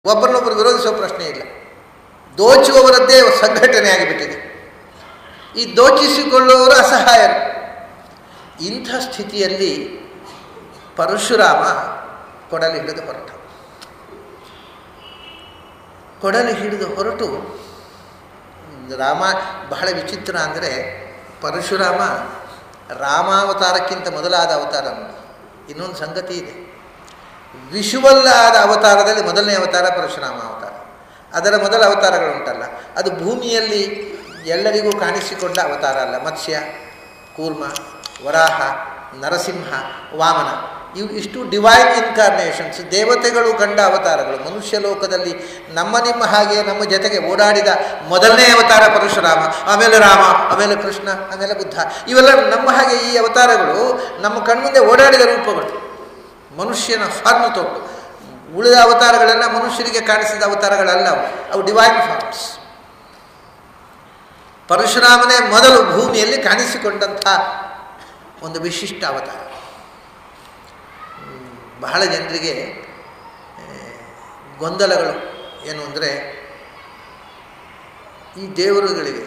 ಒಬ್ಬರನ್ನೊಬ್ಬರು ವಿರೋಧಿಸುವ ಪ್ರಶ್ನೆ ಇಲ್ಲ ದೋಚುವವರದ್ದೇ ಸಂಘಟನೆ ಆಗಿಬಿಟ್ಟಿದೆ ಈ ದೋಚಿಸಿಕೊಳ್ಳುವವರು ಅಸಹಾಯರು ಇಂಥ ಸ್ಥಿತಿಯಲ್ಲಿ ಪರಶುರಾಮ ಕೊಡಲಿ ಹಿಡಿದು ಹೊರಟ ಕೊಡಲಿ ಹಿಡಿದು ಹೊರಟು ರಾಮ ಬಹಳ ವಿಚಿತ್ರ ಅಂದರೆ ಪರಶುರಾಮ ರಾಮಾವತಾರಕ್ಕಿಂತ ಮೊದಲಾದ ಅವತಾರ ನೋಡಿ ಇನ್ನೊಂದು ಸಂಗತಿ ಇದೆ ವಿಶುವಲ್ ಆದ ಅವತಾರದಲ್ಲಿ ಮೊದಲನೇ ಅವತಾರ ಪರಶುರಾಮ ಅವತಾರ ಅದರ ಮೊದಲ ಅವತಾರಗಳುಂಟಲ್ಲ ಅದು ಭೂಮಿಯಲ್ಲಿ ಎಲ್ಲರಿಗೂ ಕಾಣಿಸಿಕೊಂಡ ಅವತಾರ ಅಲ್ಲ ಮತ್ಸ್ಯ ಕೂರ್ಮ ವರಾಹ ನರಸಿಂಹ ವಾಮನ ಇವು ಇಷ್ಟು ಡಿವೈನ್ ಇನ್ಕಾರ್ನೇಷನ್ಸ್ ದೇವತೆಗಳು ಕಂಡ ಅವತಾರಗಳು ಮನುಷ್ಯ ಲೋಕದಲ್ಲಿ ನಮ್ಮ ನಿಮ್ಮ ಹಾಗೆ ನಮ್ಮ ಜೊತೆಗೆ ಓಡಾಡಿದ ಮೊದಲನೇ ಅವತಾರ ಪರಶುರಾಮ ಆಮೇಲೆ ರಾಮ ಆಮೇಲೆ ಕೃಷ್ಣ ಆಮೇಲೆ ಬುದ್ಧ ಇವೆಲ್ಲ ನಮ್ಮ ಹಾಗೆ ಈ ಅವತಾರಗಳು ನಮ್ಮ ಕಣ್ಮುಂದೆ ಓಡಾಡಿದ ರೂಪಗಳು ಮನುಷ್ಯನ ಫಾರ್ಮ್ ತೊಟ್ಟು ಉಳಿದ ಅವತಾರಗಳೆಲ್ಲ ಮನುಷ್ಯರಿಗೆ ಕಾಣಿಸಿದ ಅವತಾರಗಳಲ್ಲ ಅವು ಅವು ಡಿವೈನ್ ಫಾರ್ಮ್ಸ್ ಪರಶುರಾಮನೇ ಮೊದಲು ಭೂಮಿಯಲ್ಲಿ ಕಾಣಿಸಿಕೊಂಡಂಥ ಒಂದು ವಿಶಿಷ್ಟ ಅವತಾರ ಬಹಳ ಜನರಿಗೆ ಗೊಂದಲಗಳು ಏನು ಅಂದರೆ ಈ ದೇವರುಗಳಿಗೆ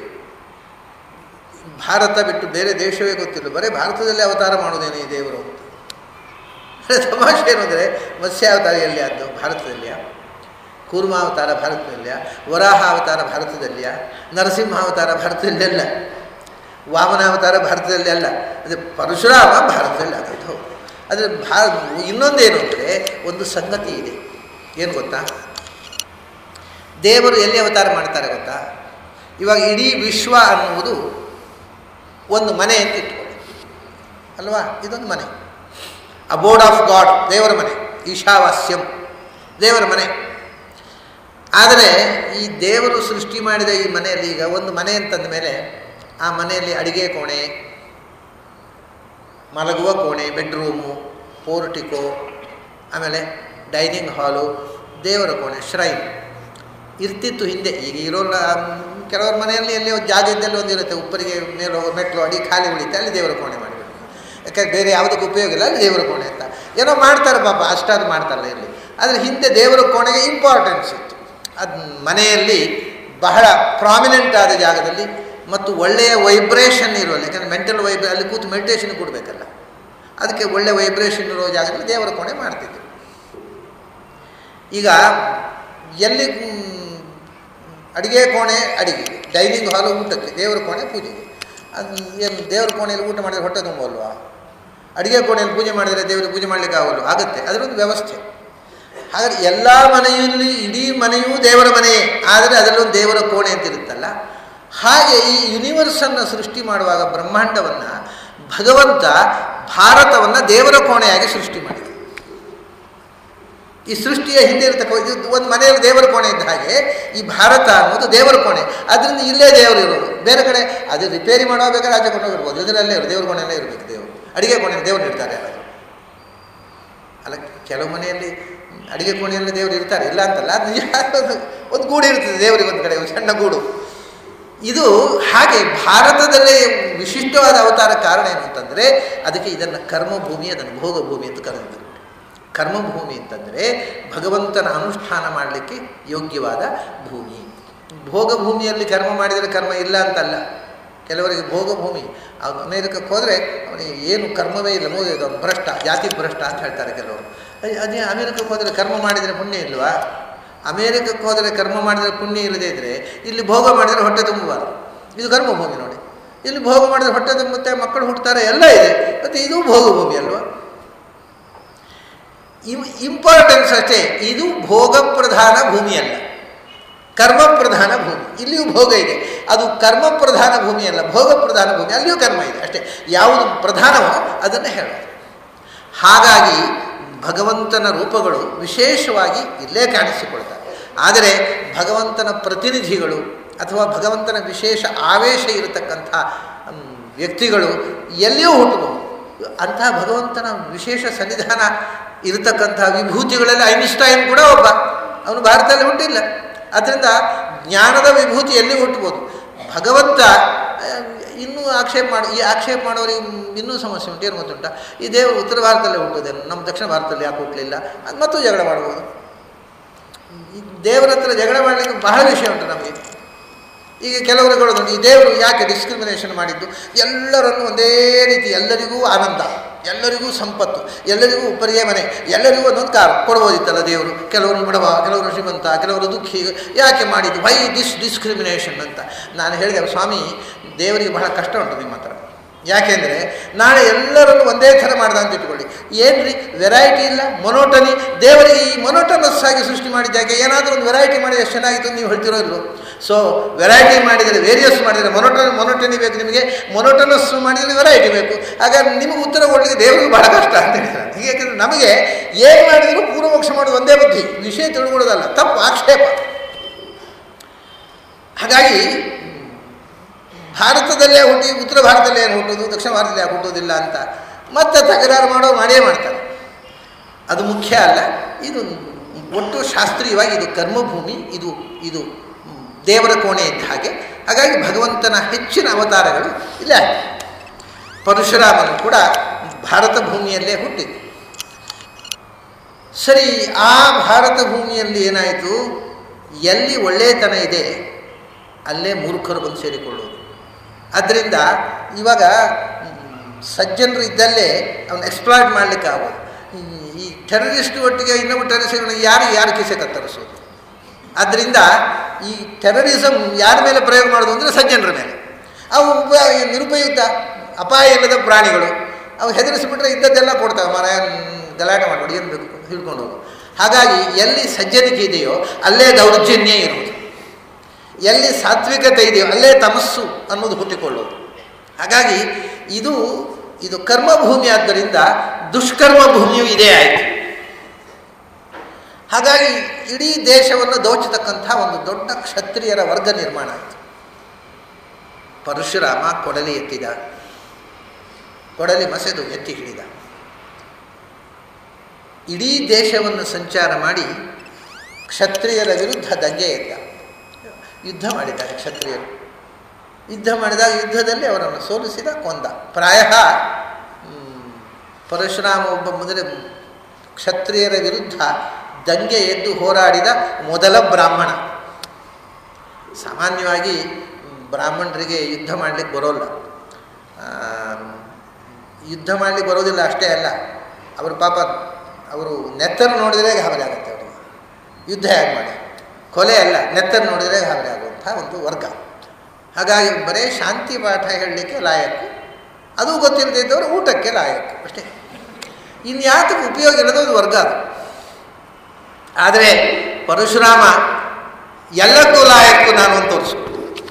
ಭಾರತ ಬಿಟ್ಟು ಬೇರೆ ದೇಶವೇ ಗೊತ್ತಿಲ್ಲ ಬರೀ ಭಾರತದಲ್ಲಿ ಅವತಾರ ಮಾಡೋದೇನು ಈ ದೇವರು ಅಂತ ತಮಾಷೆ ಏನು ಅಂದರೆ ಮತ್ಸ್ಯಾವತಾರ ಎಲ್ಲಿ ಆದ್ದು ಭಾರತದಲ್ಲಿಯ ಕೂರ್ಮಾವತಾರ ಭಾರತದಲ್ಲಿಯ ವರಾಹ ಅವತಾರ ಭಾರತದಲ್ಲಿಯ ನರಸಿಂಹಾವತಾರ ಭಾರತದಲ್ಲೆಲ್ಲ ವಾಮನಾವತಾರ ಭಾರತದಲ್ಲಿ ಅಲ್ಲ ಅದು ಪರಶುರಾಮ ಭಾರತದಲ್ಲಿ ಆದದ್ದು ಹೌದು ಆದರೆ ಭಾ ಇನ್ನೊಂದೇನು ಅಂದರೆ ಒಂದು ಸಂಗತಿ ಇದೆ ಏನು ಗೊತ್ತಾ ದೇವರು ಎಲ್ಲಿ ಅವತಾರ ಮಾಡ್ತಾರೆ ಗೊತ್ತಾ ಇವಾಗ ಇಡೀ ವಿಶ್ವ ಅನ್ನುವುದು ಒಂದು ಮನೆ ಅಂತ ಇಟ್ಕೊಳ್ಳಿ ಅಲ್ವಾ ಇದೊಂದು ಮನೆ ಅಬೋರ್ಡ್ ಆಫ್ ಗಾಡ್ ದೇವರ ಮನೆ ಈಶಾವಾಸ್ಯಂ ದೇವರ ಮನೆ ಆದರೆ ಈ ದೇವರು ಸೃಷ್ಟಿ ಮಾಡಿದ ಈ ಮನೆಯಲ್ಲಿ ಈಗ ಒಂದು ಮನೆ ಅಂತಂದ ಮೇಲೆ ಆ ಮನೆಯಲ್ಲಿ ಅಡಿಗೆ ಕೋಣೆ ಮಲಗುವ ಕೋಣೆ ಬೆಡ್ರೂಮು ಪೋರ್ಟಿಕೋ ಆಮೇಲೆ ಡೈನಿಂಗ್ ಹಾಲು ದೇವರ ಕೋಣೆ ಶ್ರೈನ್ ಇರ್ತಿತ್ತು ಹಿಂದೆ ಈಗ ಇರೋಲ್ಲ ಕೆಲವ್ರ ಮನೆಯಲ್ಲಿ ಎಲ್ಲಿ ಒಂದು ಜಾಗ ಇದ್ದಲ್ಲಿ ಒಂದು ಇರುತ್ತೆ ಉಪ್ಪರಿಗೆ ಮೇಲೆ ಹೋಗೋ ಮೆಟ್ಲು ಅಡಿ ಖಾಲಿ ಉಳಿತೆ ಅಲ್ಲಿ ದೇವರ ಕೋಣೆ ಮಾಡಿಬಿಟ್ಟು ಯಾಕಂದ್ರೆ ಬೇರೆ ಯಾವುದಕ್ಕೂ ಉಪಯೋಗ ಇಲ್ಲ ಅಲ್ಲಿ ದೇವರ ಕೋಣೆ ಅಂತ ಏನೋ ಮಾಡ್ತಾರೆ ಪಾಪ ಅಷ್ಟಾದ್ರು ಮಾಡ್ತಾರಲ್ಲ ಇರಲಿ ಆದರೆ ಹಿಂದೆ ದೇವರ ಕೋಣೆಗೆ ಇಂಪಾರ್ಟೆನ್ಸ್ ಇತ್ತು ಅದು ಮನೆಯಲ್ಲಿ ಬಹಳ ಪ್ರಾಮಿನೆಂಟ್ ಆದ ಜಾಗದಲ್ಲಿ ಮತ್ತು ಒಳ್ಳೆಯ ವೈಬ್ರೇಷನ್ ಇರೋಲ್ಲ ಯಾಕಂದರೆ ಮೆಂಟಲ್ ವೈಬ್ರೇ ಅಲ್ಲಿ ಕೂತು ಮೆಡಿಟೇಷನ್ ಕೊಡಬೇಕಲ್ಲ ಅದಕ್ಕೆ ಒಳ್ಳೆ ವೈಬ್ರೇಷನ್ ಇರೋ ಜಾಗದಲ್ಲಿ ದೇವರ ಕೋಣೆ ಮಾಡ್ತಿದ್ದರು ಈಗ ಎಲ್ಲಿ ಅಡುಗೆ ಕೋಣೆ ಅಡಿಗೆ ಡೈನಿಂಗ್ ಹಾಲು ಊಟಕ್ಕೆ ದೇವರ ಕೋಣೆ ಪೂಜೆಗೆ ಅದು ಏನು ದೇವರ ಕೋಣೆಯಲ್ಲಿ ಊಟ ಮಾಡಿದರೆ ಹೊಟ್ಟೆ ತುಂಬಲ್ವಾ ಅಡುಗೆ ಕೋಣೆಯಲ್ಲಿ ಪೂಜೆ ಮಾಡಿದರೆ ದೇವರಿಗೆ ಪೂಜೆ ಮಾಡಲಿಕ್ಕೆ ಆಗಲ್ಲ ಆಗುತ್ತೆ ಅದರೊಂದು ವ್ಯವಸ್ಥೆ ಹಾಗಾದ್ರೆ ಎಲ್ಲ ಮನೆಯಲ್ಲಿ ಇಡೀ ಮನೆಯೂ ದೇವರ ಮನೆಯೇ ಆದರೆ ಅದರಲ್ಲೊಂದು ದೇವರ ಕೋಣೆ ಅಂತ ಇರುತ್ತಲ್ಲ ಹಾಗೆ ಈ ಯೂನಿವರ್ಸನ್ನು ಸೃಷ್ಟಿ ಮಾಡುವಾಗ ಬ್ರಹ್ಮಾಂಡವನ್ನು ಭಗವಂತ ಭಾರತವನ್ನು ದೇವರ ಕೋಣೆಯಾಗಿ ಸೃಷ್ಟಿ ಮಾಡಿದ ಈ ಸೃಷ್ಟಿಯ ಹಿಂದೆ ಇರತಕ್ಕ ಇದು ಒಂದು ಮನೆಯಲ್ಲಿ ದೇವರ ಕೋಣೆ ಇದ್ದ ಹಾಗೆ ಈ ಭಾರತ ಅನ್ನೋದು ದೇವರ ಕೋಣೆ ಅದರಿಂದ ಇಲ್ಲೇ ದೇವರು ಇರೋದು ಬೇರೆ ಕಡೆ ಅದು ರಿಪೇರಿ ಮಾಡೋ ಬೇಕಾದ್ರೆ ಆಚೆ ಕೊಂಡೋಗಿರ್ಬೋದು ಇದರಲ್ಲೇ ಇರೋ ದೇವ್ರ ಕೋಣೆಯಲ್ಲೇ ಇರಬೇಕು ದೇವರು ಅಡಿಗೆ ಕೋಣೆಯಲ್ಲಿ ದೇವರು ಇರ್ತಾರೆ ಯಾರಾದರೂ ಅಲ್ಲ ಕೆಲವು ಮನೆಯಲ್ಲಿ ಅಡಿಗೆ ಕೋಣೆಯಲ್ಲಿ ದೇವರು ಇರ್ತಾರೆ ಇಲ್ಲ ಅಂತಲ್ಲ ಅದು ನಿಜ ಒಂದು ಗೂಡು ಇರ್ತದೆ ದೇವರಿಗೆ ಒಂದು ಕಡೆ ಒಂದು ಸಣ್ಣ ಗೂಡು ಇದು ಹಾಗೆ ಭಾರತದಲ್ಲೇ ವಿಶಿಷ್ಟವಾದ ಅವತಾರ ಕಾರಣ ಏನು ಅಂತಂದರೆ ಅದಕ್ಕೆ ಇದನ್ನು ಕರ್ಮಭೂಮಿ ಅದನ್ನು ಭೋಗಭೂಮಿ ಅಂತ ಕರೆದಿದ್ದಾರೆ ಕರ್ಮಭೂಮಿ ಅಂತಂದರೆ ಭಗವಂತನ ಅನುಷ್ಠಾನ ಮಾಡಲಿಕ್ಕೆ ಯೋಗ್ಯವಾದ ಭೂಮಿ ಭೋಗಭೂಮಿಯಲ್ಲಿ ಕರ್ಮ ಮಾಡಿದರೆ ಕರ್ಮ ಇಲ್ಲ ಅಂತಲ್ಲ ಕೆಲವರಿಗೆ ಭೋಗಭೂಮಿ ಅದು ಅಮೇರಿಕಕ್ಕೆ ಹೋದರೆ ಅವನಿಗೆ ಏನು ಕರ್ಮವೇ ಇಲ್ಲ ಮೋದಿ ಭ್ರಷ್ಟ ಜಾತಿ ಭ್ರಷ್ಟ ಅಂತ ಹೇಳ್ತಾರೆ ಕೆಲವರು ಅದೇ ಅಮೇರಿಕಕ್ಕೆ ಹೋದರೆ ಕರ್ಮ ಮಾಡಿದರೆ ಪುಣ್ಯ ಇಲ್ವಾ ಅಮೇರಿಕಕ್ಕೆ ಹೋದರೆ ಕರ್ಮ ಮಾಡಿದರೆ ಪುಣ್ಯ ಇಲ್ಲದೇ ಇದ್ದರೆ ಇಲ್ಲಿ ಭೋಗ ಮಾಡಿದರೆ ಹೊಟ್ಟೆ ತುಂಬಬಾರ್ದು ಇದು ಕರ್ಮಭೂಮಿ ನೋಡಿ ಇಲ್ಲಿ ಭೋಗ ಮಾಡಿದರೆ ಹೊಟ್ಟೆ ತುಂಬುತ್ತೆ ಮಕ್ಕಳು ಹುಟ್ಟುತ್ತಾರೆ ಎಲ್ಲ ಇದೆ ಮತ್ತು ಇದು ಭೋಗಭೂಮಿ ಅಲ್ವಾ ಇಂಪಾರ್ಟೆನ್ಸ್ ಅಷ್ಟೇ ಇದು ಭೋಗ ಪ್ರಧಾನ ಭೂಮಿ ಅಲ್ಲ ಕರ್ಮ ಪ್ರಧಾನ ಭೂಮಿ ಇಲ್ಲಿಯೂ ಭೋಗ ಇದೆ ಅದು ಕರ್ಮ ಪ್ರಧಾನ ಭೂಮಿ ಅಲ್ಲ ಭೋಗ ಪ್ರಧಾನ ಭೂಮಿ ಅಲ್ಲಿಯೂ ಕರ್ಮ ಇದೆ ಅಷ್ಟೇ ಯಾವುದು ಪ್ರಧಾನವೋ ಅದನ್ನು ಹೇಳೋದು ಹಾಗಾಗಿ ಭಗವಂತನ ರೂಪಗಳು ವಿಶೇಷವಾಗಿ ಇಲ್ಲೇ ಕಾಣಿಸಿಕೊಳ್ತಾರೆ ಆದರೆ ಭಗವಂತನ ಪ್ರತಿನಿಧಿಗಳು ಅಥವಾ ಭಗವಂತನ ವಿಶೇಷ ಆವೇಶ ಇರತಕ್ಕಂಥ ವ್ಯಕ್ತಿಗಳು ಎಲ್ಲಿಯೂ ಹುಟ್ಟಬಹುದು ಅಂತಹ ಭಗವಂತನ ವಿಶೇಷ ಸನ್ನಿಧಾನ ಇರತಕ್ಕಂಥ ವಿಭೂತಿಗಳಲ್ಲಿ ಐನ್ಸ್ಟೈನ್ ಕೂಡ ಒಬ್ಬ ಅವನು ಭಾರತದಲ್ಲಿ ಹುಟ್ಟಿಲ್ಲ ಆದ್ದರಿಂದ ಜ್ಞಾನದ ವಿಭೂತಿ ಎಲ್ಲಿ ಹುಟ್ಟಬೋದು ಭಗವಂತ ಇನ್ನೂ ಆಕ್ಷೇಪ ಮಾಡಿ ಈ ಆಕ್ಷೇಪ ಮಾಡೋರಿಗೆ ಇನ್ನೂ ಸಮಸ್ಯೆ ಉಂಟು ಏನು ಗೊತ್ತುಂಟ ಈ ದೇವರು ಉತ್ತರ ಭಾರತದಲ್ಲೇ ಹುಟ್ಟೋದೇನು ನಮ್ಮ ದಕ್ಷಿಣ ಭಾರತದಲ್ಲಿ ಯಾಕೆ ಹುಟ್ಟಲಿಲ್ಲ ಅದು ಮತ್ತೂ ಜಗಳ ಮಾಡ್ಬೋದು ಈ ದೇವರ ಹತ್ರ ಜಗಳ ಮಾಡಲಿಕ್ಕೆ ಬಹಳ ವಿಷಯ ಉಂಟು ನಮಗೆ ಈಗ ಕೆಲವರು ಹೇಳೋದು ಈ ದೇವರು ಯಾಕೆ ಡಿಸ್ಕ್ರಿಮಿನೇಷನ್ ಮಾಡಿದ್ದು ಎಲ್ಲರನ್ನು ಒಂದೇ ರೀತಿ ಎಲ್ಲರಿಗೂ ಆನಂದ ಎಲ್ಲರಿಗೂ ಸಂಪತ್ತು ಎಲ್ಲರಿಗೂ ಉಪ್ಪರಿಯ ಮನೆ ಎಲ್ಲರಿಗೂ ಒಂದೊಂದು ಕಾರು ಕೊಡ್ಬೋದಿತ್ತಲ್ಲ ದೇವರು ಕೆಲವರು ಬಡವ ಕೆಲವರು ಶ್ರೀಮಂತ ಕೆಲವರು ದುಃಖಿ ಯಾಕೆ ಮಾಡಿದ್ದು ವೈ ದಿಸ್ ಡಿಸ್ಕ್ರಿಮಿನೇಷನ್ ಅಂತ ನಾನು ಹೇಳಿದೆ ಸ್ವಾಮಿ ದೇವರಿಗೆ ಬಹಳ ಕಷ್ಟ ಉಂಟು ನಿಮ್ಮ ಹತ್ರ ಯಾಕೆಂದರೆ ನಾಳೆ ಎಲ್ಲರನ್ನು ಒಂದೇ ಥರ ಮಾಡ್ದ ಅಂತ ಇಟ್ಕೊಳ್ಳಿ ಏನ್ರಿ ವೆರೈಟಿ ಇಲ್ಲ ಮೊನೋಟನಿ ದೇವರಿಗೆ ಈ ಮೊನೋಟನಸ್ ಆಗಿ ಸೃಷ್ಟಿ ಮಾಡಿದ್ದಾಗೆ ಏನಾದರೂ ಒಂದು ವೆರೈಟಿ ಮಾಡಿದ್ರೆ ಎಷ್ಟು ಚೆನ್ನಾಗಿತ್ತು ಅಂತ ನೀವು ಹೇಳ್ತಿರೋ ಇಲ್ವೋ ಸೊ ವೆರೈಟಿ ಮಾಡಿದರೆ ವೇರಿಯಸ್ ಮಾಡಿದರೆ ಮೊನೋಟನ್ ಮೊನೋಟನಿ ಬೇಕು ನಿಮಗೆ ಮೊನೋಟನಸ್ ಮಾಡಿದರೆ ವೆರೈಟಿ ಬೇಕು ಹಾಗಾದ್ರೆ ನಿಮಗೆ ಉತ್ತರ ಕೊಡಲಿಕ್ಕೆ ದೇವರಿಗೆ ಬಹಳ ಕಷ್ಟ ಅಂತ ಹೇಳ್ತಾರೆ ಹೀಗೆ ಯಾಕೆಂದರೆ ನಮಗೆ ಏನು ಮಾಡಿದರೂ ಪೂರ್ವಮೋಕ್ಷ ಮಾಡೋದು ಒಂದೇ ಬುದ್ಧಿ ವಿಷಯ ತಿಳ್ಕೊಳ್ಳೋದಲ್ಲ ತಪ್ಪು ಆಕ್ಷೇಪ ಹಾಗಾಗಿ ಭಾರತದಲ್ಲೇ ಹುಟ್ಟಿ ಉತ್ತರ ಭಾರತದಲ್ಲೇ ಏನು ಹುಟ್ಟೋದು ದಕ್ಷಿಣ ಭಾರತದಲ್ಲಿ ಯಾಕೆ ಹುಟ್ಟೋದಿಲ್ಲ ಅಂತ ಮತ್ತೆ ತಕರಾರು ಮಾಡೋ ಮಾಡೇ ಮಾಡ್ತಾರೆ ಅದು ಮುಖ್ಯ ಅಲ್ಲ ಇದು ಒಟ್ಟು ಶಾಸ್ತ್ರೀಯವಾಗಿ ಇದು ಕರ್ಮಭೂಮಿ ಇದು ಇದು ದೇವರ ಕೋಣೆ ಇದ್ದ ಹಾಗೆ ಹಾಗಾಗಿ ಭಗವಂತನ ಹೆಚ್ಚಿನ ಅವತಾರಗಳು ಇಲ್ಲ ಪರಶುರಾಮನು ಕೂಡ ಭಾರತ ಭೂಮಿಯಲ್ಲೇ ಹುಟ್ಟಿದ ಸರಿ ಆ ಭಾರತ ಭೂಮಿಯಲ್ಲಿ ಏನಾಯಿತು ಎಲ್ಲಿ ಒಳ್ಳೆಯತನ ಇದೆ ಅಲ್ಲೇ ಮೂರ್ಖರು ಬಂದು ಸೇರಿಕೊಳ್ಳೋದು ಆದ್ದರಿಂದ ಇವಾಗ ಸಜ್ಜನರು ಇದ್ದಲ್ಲೇ ಅವನ್ನ ಎಕ್ಸ್ಪ್ಲಾಯ್ಟ್ ಮಾಡಲಿಕ್ಕೆ ಆಗೋದು ಈ ಟೆರರಿಸ್ಟ್ ಒಟ್ಟಿಗೆ ಇನ್ನೊಬ್ಬ ಟೆರರಿಸ್ಟ್ಗಳನ್ನ ಯಾರು ಯಾರು ಕಿಸೆ ಕತ್ತರಿಸೋದು ಆದ್ದರಿಂದ ಈ ಟೆರರಿಸಮ್ ಯಾರ ಮೇಲೆ ಪ್ರಯೋಗ ಮಾಡೋದು ಅಂದರೆ ಸಜ್ಜನರ ಮೇಲೆ ಅವು ಉಪ ನಿರುಪಯುಕ್ತ ಅಪಾಯ ಇಲ್ಲದ ಪ್ರಾಣಿಗಳು ಅವು ಹೆದರಿಸಿಬಿಟ್ರೆ ಇದ್ದದ್ದೆಲ್ಲ ಕೊಡ್ತಾವೆ ಮರ ಗಲಾಟೆ ಮಾಡಿ ಏನು ಬೇಕು ಹಿಡ್ಕೊಂಡು ಹೋಗು ಹಾಗಾಗಿ ಎಲ್ಲಿ ಸಜ್ಜನಿಕೆ ಇದೆಯೋ ಅಲ್ಲೇ ದೌರ್ಜನ್ಯ ಇರುವುದು ಎಲ್ಲಿ ಸಾತ್ವಿಕತೆ ಇದೆಯೋ ಅಲ್ಲೇ ತಮಸ್ಸು ಅನ್ನೋದು ಹುಟ್ಟಿಕೊಳ್ಳೋದು ಹಾಗಾಗಿ ಇದು ಇದು ಕರ್ಮಭೂಮಿ ಆದ್ದರಿಂದ ದುಷ್ಕರ್ಮ ಭೂಮಿಯೂ ಇದೇ ಆಯಿತು ಹಾಗಾಗಿ ಇಡೀ ದೇಶವನ್ನು ದೋಚತಕ್ಕಂಥ ಒಂದು ದೊಡ್ಡ ಕ್ಷತ್ರಿಯರ ವರ್ಗ ನಿರ್ಮಾಣ ಆಯಿತು ಪರಶುರಾಮ ಕೊಡಲಿ ಎತ್ತಿದ ಕೊಡಲಿ ಮಸೆದು ಎತ್ತಿ ಹಿಡಿದ ಇಡೀ ದೇಶವನ್ನು ಸಂಚಾರ ಮಾಡಿ ಕ್ಷತ್ರಿಯರ ವಿರುದ್ಧ ದಂಗೆ ಎದ್ದ ಯುದ್ಧ ಮಾಡಿದ್ದಾರೆ ಕ್ಷತ್ರಿಯರು ಯುದ್ಧ ಮಾಡಿದಾಗ ಯುದ್ಧದಲ್ಲಿ ಅವರನ್ನು ಸೋಲಿಸಿದ ಕೊಂದ ಪ್ರಾಯ ಪರಶುರಾಮ ಒಬ್ಬ ಮೊದಲೇ ಕ್ಷತ್ರಿಯರ ವಿರುದ್ಧ ದಂಗೆ ಎದ್ದು ಹೋರಾಡಿದ ಮೊದಲ ಬ್ರಾಹ್ಮಣ ಸಾಮಾನ್ಯವಾಗಿ ಬ್ರಾಹ್ಮಣರಿಗೆ ಯುದ್ಧ ಮಾಡಲಿಕ್ಕೆ ಬರೋಲ್ಲ ಯುದ್ಧ ಮಾಡಲಿಕ್ಕೆ ಬರೋದಿಲ್ಲ ಅಷ್ಟೇ ಅಲ್ಲ ಅವರು ಪಾಪ ಅವರು ನೆತ್ತರು ನೋಡಿದರೆ ಗಾಬರಿ ಆಗುತ್ತೆ ಅವರಿಗೆ ಯುದ್ಧ ಹೇಗೆ ಮಾಡಿ ಕೊಲೆ ಅಲ್ಲ ನೆತ್ತರು ನೋಡಿದರೆ ಗಾಬರಿ ಆಗುವಂಥ ಒಂದು ವರ್ಗ ಹಾಗಾಗಿ ಬರೀ ಶಾಂತಿ ಪಾಠ ಹೇಳಲಿಕ್ಕೆ ಲಾಯಕ್ಕು ಅದು ಗೊತ್ತಿಲ್ಲದೆ ಇದ್ದವರು ಊಟಕ್ಕೆ ಲಾಯಕ್ಕು ಅಷ್ಟೇ ಇನ್ಯಾತಕ್ಕೆ ಉಪಯೋಗ ಇಲ್ಲದ ಒಂದು ವರ್ಗ ಅದು ಆದರೆ ಪರಶುರಾಮ ಎಲ್ಲಕ್ಕೂ ಲಾಯಕ್ಕು ನಾನು ಅಂತ ತೋರಿಸ್ಕೊಟ್ಟು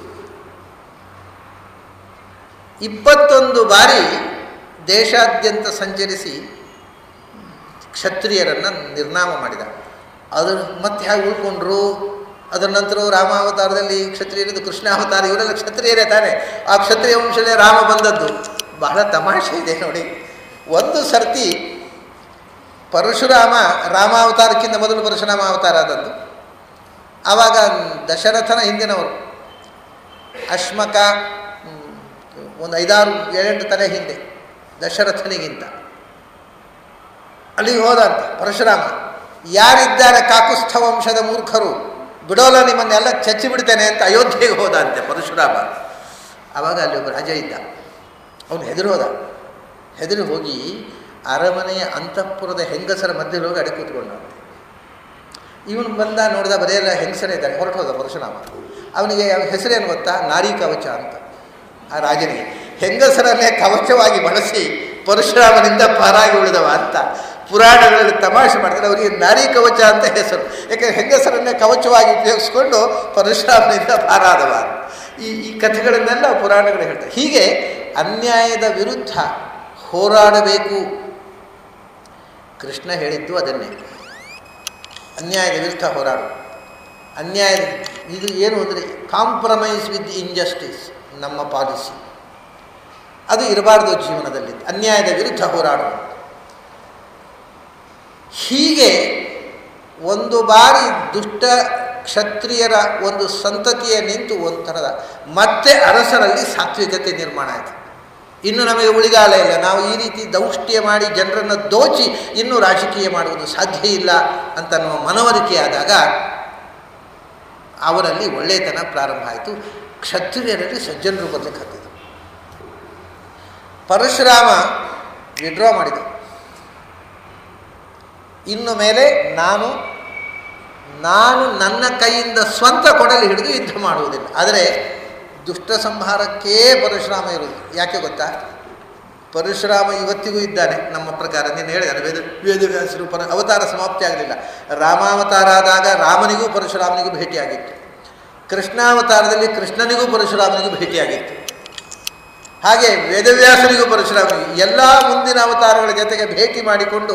ಇಪ್ಪತ್ತೊಂದು ಬಾರಿ ದೇಶಾದ್ಯಂತ ಸಂಚರಿಸಿ ಕ್ಷತ್ರಿಯರನ್ನು ನಿರ್ನಾಮ ಮಾಡಿದ ಅದ್ರ ಮತ್ತೆ ಹೇಗೆ ಉಳ್ಕೊಂಡ್ರು ಅದರ ನಂತರ ರಾಮಾವತಾರದಲ್ಲಿ ಕ್ಷತ್ರಿಯರದು ಕೃಷ್ಣಾವತಾರ ಇವರೆಲ್ಲ ಕ್ಷತ್ರಿಯರೇ ತಾನೆ ಆ ಕ್ಷತ್ರಿಯ ವಂಶನೇ ರಾಮ ಬಂದದ್ದು ಬಹಳ ತಮಾಷೆ ಇದೆ ನೋಡಿ ಒಂದು ಸರ್ತಿ ಪರಶುರಾಮ ರಾಮಾವತಾರಕ್ಕಿಂತ ಮೊದಲು ಪರಶುರಾಮ ಅವತಾರ ಆದದ್ದು ಆವಾಗ ದಶರಥನ ಹಿಂದಿನವರು ಅಶ್ಮಕ ಒಂದು ಐದಾರು ಏಳೆಂಟು ತಲೆ ಹಿಂದೆ ದಶರಥನಿಗಿಂತ ಅಲ್ಲಿಗೆ ಹೋದ ಅಂತ ಪರಶುರಾಮ ಯಾರಿದ್ದಾರೆ ಕಾಕುಸ್ಥ ವಂಶದ ಮೂರ್ಖರು ಬಿಡೋಲ್ಲ ನಿಮ್ಮನ್ನೆಲ್ಲ ಚಚ್ಚಿ ಬಿಡ್ತೇನೆ ಅಂತ ಅಯೋಧ್ಯೆಗೆ ಹೋದ ಅಂತೆ ಪರಶುರಾಮ ಆವಾಗ ಅಲ್ಲಿ ಒಬ್ಬ ರಾಜ ಇದ್ದ ಅವನು ಹೆದರು ಹೋದ ಹೆದರಿ ಹೋಗಿ ಅರಮನೆಯ ಅಂತಃಪುರದ ಹೆಂಗಸರ ಮಧ್ಯದಲ್ಲಿ ಹೋಗಿ ಅಡೆ ಕೂತ್ಕೊಂಡಂತೆ ಇವನು ಬಂದ ನೋಡಿದ ಬರೆಯಲ್ಲ ಹೆಂಗಸರೇ ಇದ್ದಾರೆ ಹೊರಟು ಹೋದ ಪರಶುರಾಮ ಅವನಿಗೆ ಹೆಸರೇನು ಗೊತ್ತಾ ನಾರಿ ಕವಚ ಅಂತ ಆ ರಾಜನಿಗೆ ಹೆಂಗಸರನ್ನೇ ಕವಚವಾಗಿ ಬಳಸಿ ಪರಶುರಾಮನಿಂದ ಪಾರಾಗಿ ಉಳಿದವ ಅಂತ ಪುರಾಣಗಳಲ್ಲಿ ತಮಾಷೆ ಮಾಡ್ತಾರೆ ಅವರಿಗೆ ನಾರಿ ಕವಚ ಅಂತ ಹೆಸರು ಯಾಕೆಂದರೆ ಹೆಂಗಸರನ್ನೇ ಕವಚವಾಗಿ ಉಪಯೋಗಿಸ್ಕೊಂಡು ಪರಶುರಾಮನಿಂದ ಪಾರಾದವ ಈ ಈ ಕಥೆಗಳನ್ನೆಲ್ಲ ಪುರಾಣಗಳು ಹೇಳ್ತಾರೆ ಹೀಗೆ ಅನ್ಯಾಯದ ವಿರುದ್ಧ ಹೋರಾಡಬೇಕು ಕೃಷ್ಣ ಹೇಳಿದ್ದು ಅದನ್ನೇ ಅನ್ಯಾಯದ ವಿರುದ್ಧ ಹೋರಾಡು ಅನ್ಯಾಯದ ಇದು ಏನು ಅಂದರೆ ಕಾಂಪ್ರಮೈಸ್ ವಿತ್ ಇಂಜಸ್ಟಿಸ್ ನಮ್ಮ ಪಾಲಿಸಿ ಅದು ಇರಬಾರ್ದು ಜೀವನದಲ್ಲಿ ಅನ್ಯಾಯದ ವಿರುದ್ಧ ಹೋರಾಡು ಹೀಗೆ ಒಂದು ಬಾರಿ ದುಷ್ಟ ಕ್ಷತ್ರಿಯರ ಒಂದು ಸಂತತಿಯ ನಿಂತು ಒಂಥರದ ಮತ್ತೆ ಅರಸರಲ್ಲಿ ಸಾತ್ವಿಕತೆ ನಿರ್ಮಾಣ ಆಯಿತು ಇನ್ನು ನಮಗೆ ಉಳಿಗಾಲ ಇಲ್ಲ ನಾವು ಈ ರೀತಿ ದೌಷ್ಟ್ಯ ಮಾಡಿ ಜನರನ್ನು ದೋಚಿ ಇನ್ನೂ ರಾಜಕೀಯ ಮಾಡುವುದು ಸಾಧ್ಯ ಇಲ್ಲ ಅಂತ ನಮ್ಮ ಮನವರಿಕೆ ಆದಾಗ ಅವರಲ್ಲಿ ಒಳ್ಳೆಯತನ ಪ್ರಾರಂಭ ಆಯಿತು ಕ್ಷತ್ರಿಯರಲ್ಲಿ ಸಜ್ಜನರು ಬರಲಿಕ್ಕೆ ಹತ್ತಿದ್ರು ಪರಶುರಾಮ ವಿಡ್ರಾ ಮಾಡಿದ ಇನ್ನು ಮೇಲೆ ನಾನು ನಾನು ನನ್ನ ಕೈಯಿಂದ ಸ್ವಂತ ಕೊಡಲಿ ಹಿಡಿದು ಯುದ್ಧ ಮಾಡುವುದಿಲ್ಲ ಆದರೆ ದುಷ್ಟ ಸಂಹಾರಕ್ಕೇ ಪರಶುರಾಮ ಇರುವುದು ಯಾಕೆ ಗೊತ್ತಾ ಪರಶುರಾಮ ಇವತ್ತಿಗೂ ಇದ್ದಾನೆ ನಮ್ಮ ಪ್ರಕಾರ ನೀನು ಹೇಳಿದಾನೆ ವೇದ ವೇದವ್ಯಾಸರು ಪರ ಅವತಾರ ಸಮಾಪ್ತಿ ಆಗಲಿಲ್ಲ ರಾಮಾವತಾರ ಆದಾಗ ರಾಮನಿಗೂ ಪರಶುರಾಮನಿಗೂ ಭೇಟಿಯಾಗಿತ್ತು ಕೃಷ್ಣಾವತಾರದಲ್ಲಿ ಕೃಷ್ಣನಿಗೂ ಪರಶುರಾಮನಿಗೂ ಭೇಟಿಯಾಗಿತ್ತು ಹಾಗೆ ವೇದವ್ಯಾಸನಿಗೂ ಪರಶುರಾಮನಿಗೂ ಎಲ್ಲ ಮುಂದಿನ ಅವತಾರಗಳ ಜೊತೆಗೆ ಭೇಟಿ ಮಾಡಿಕೊಂಡು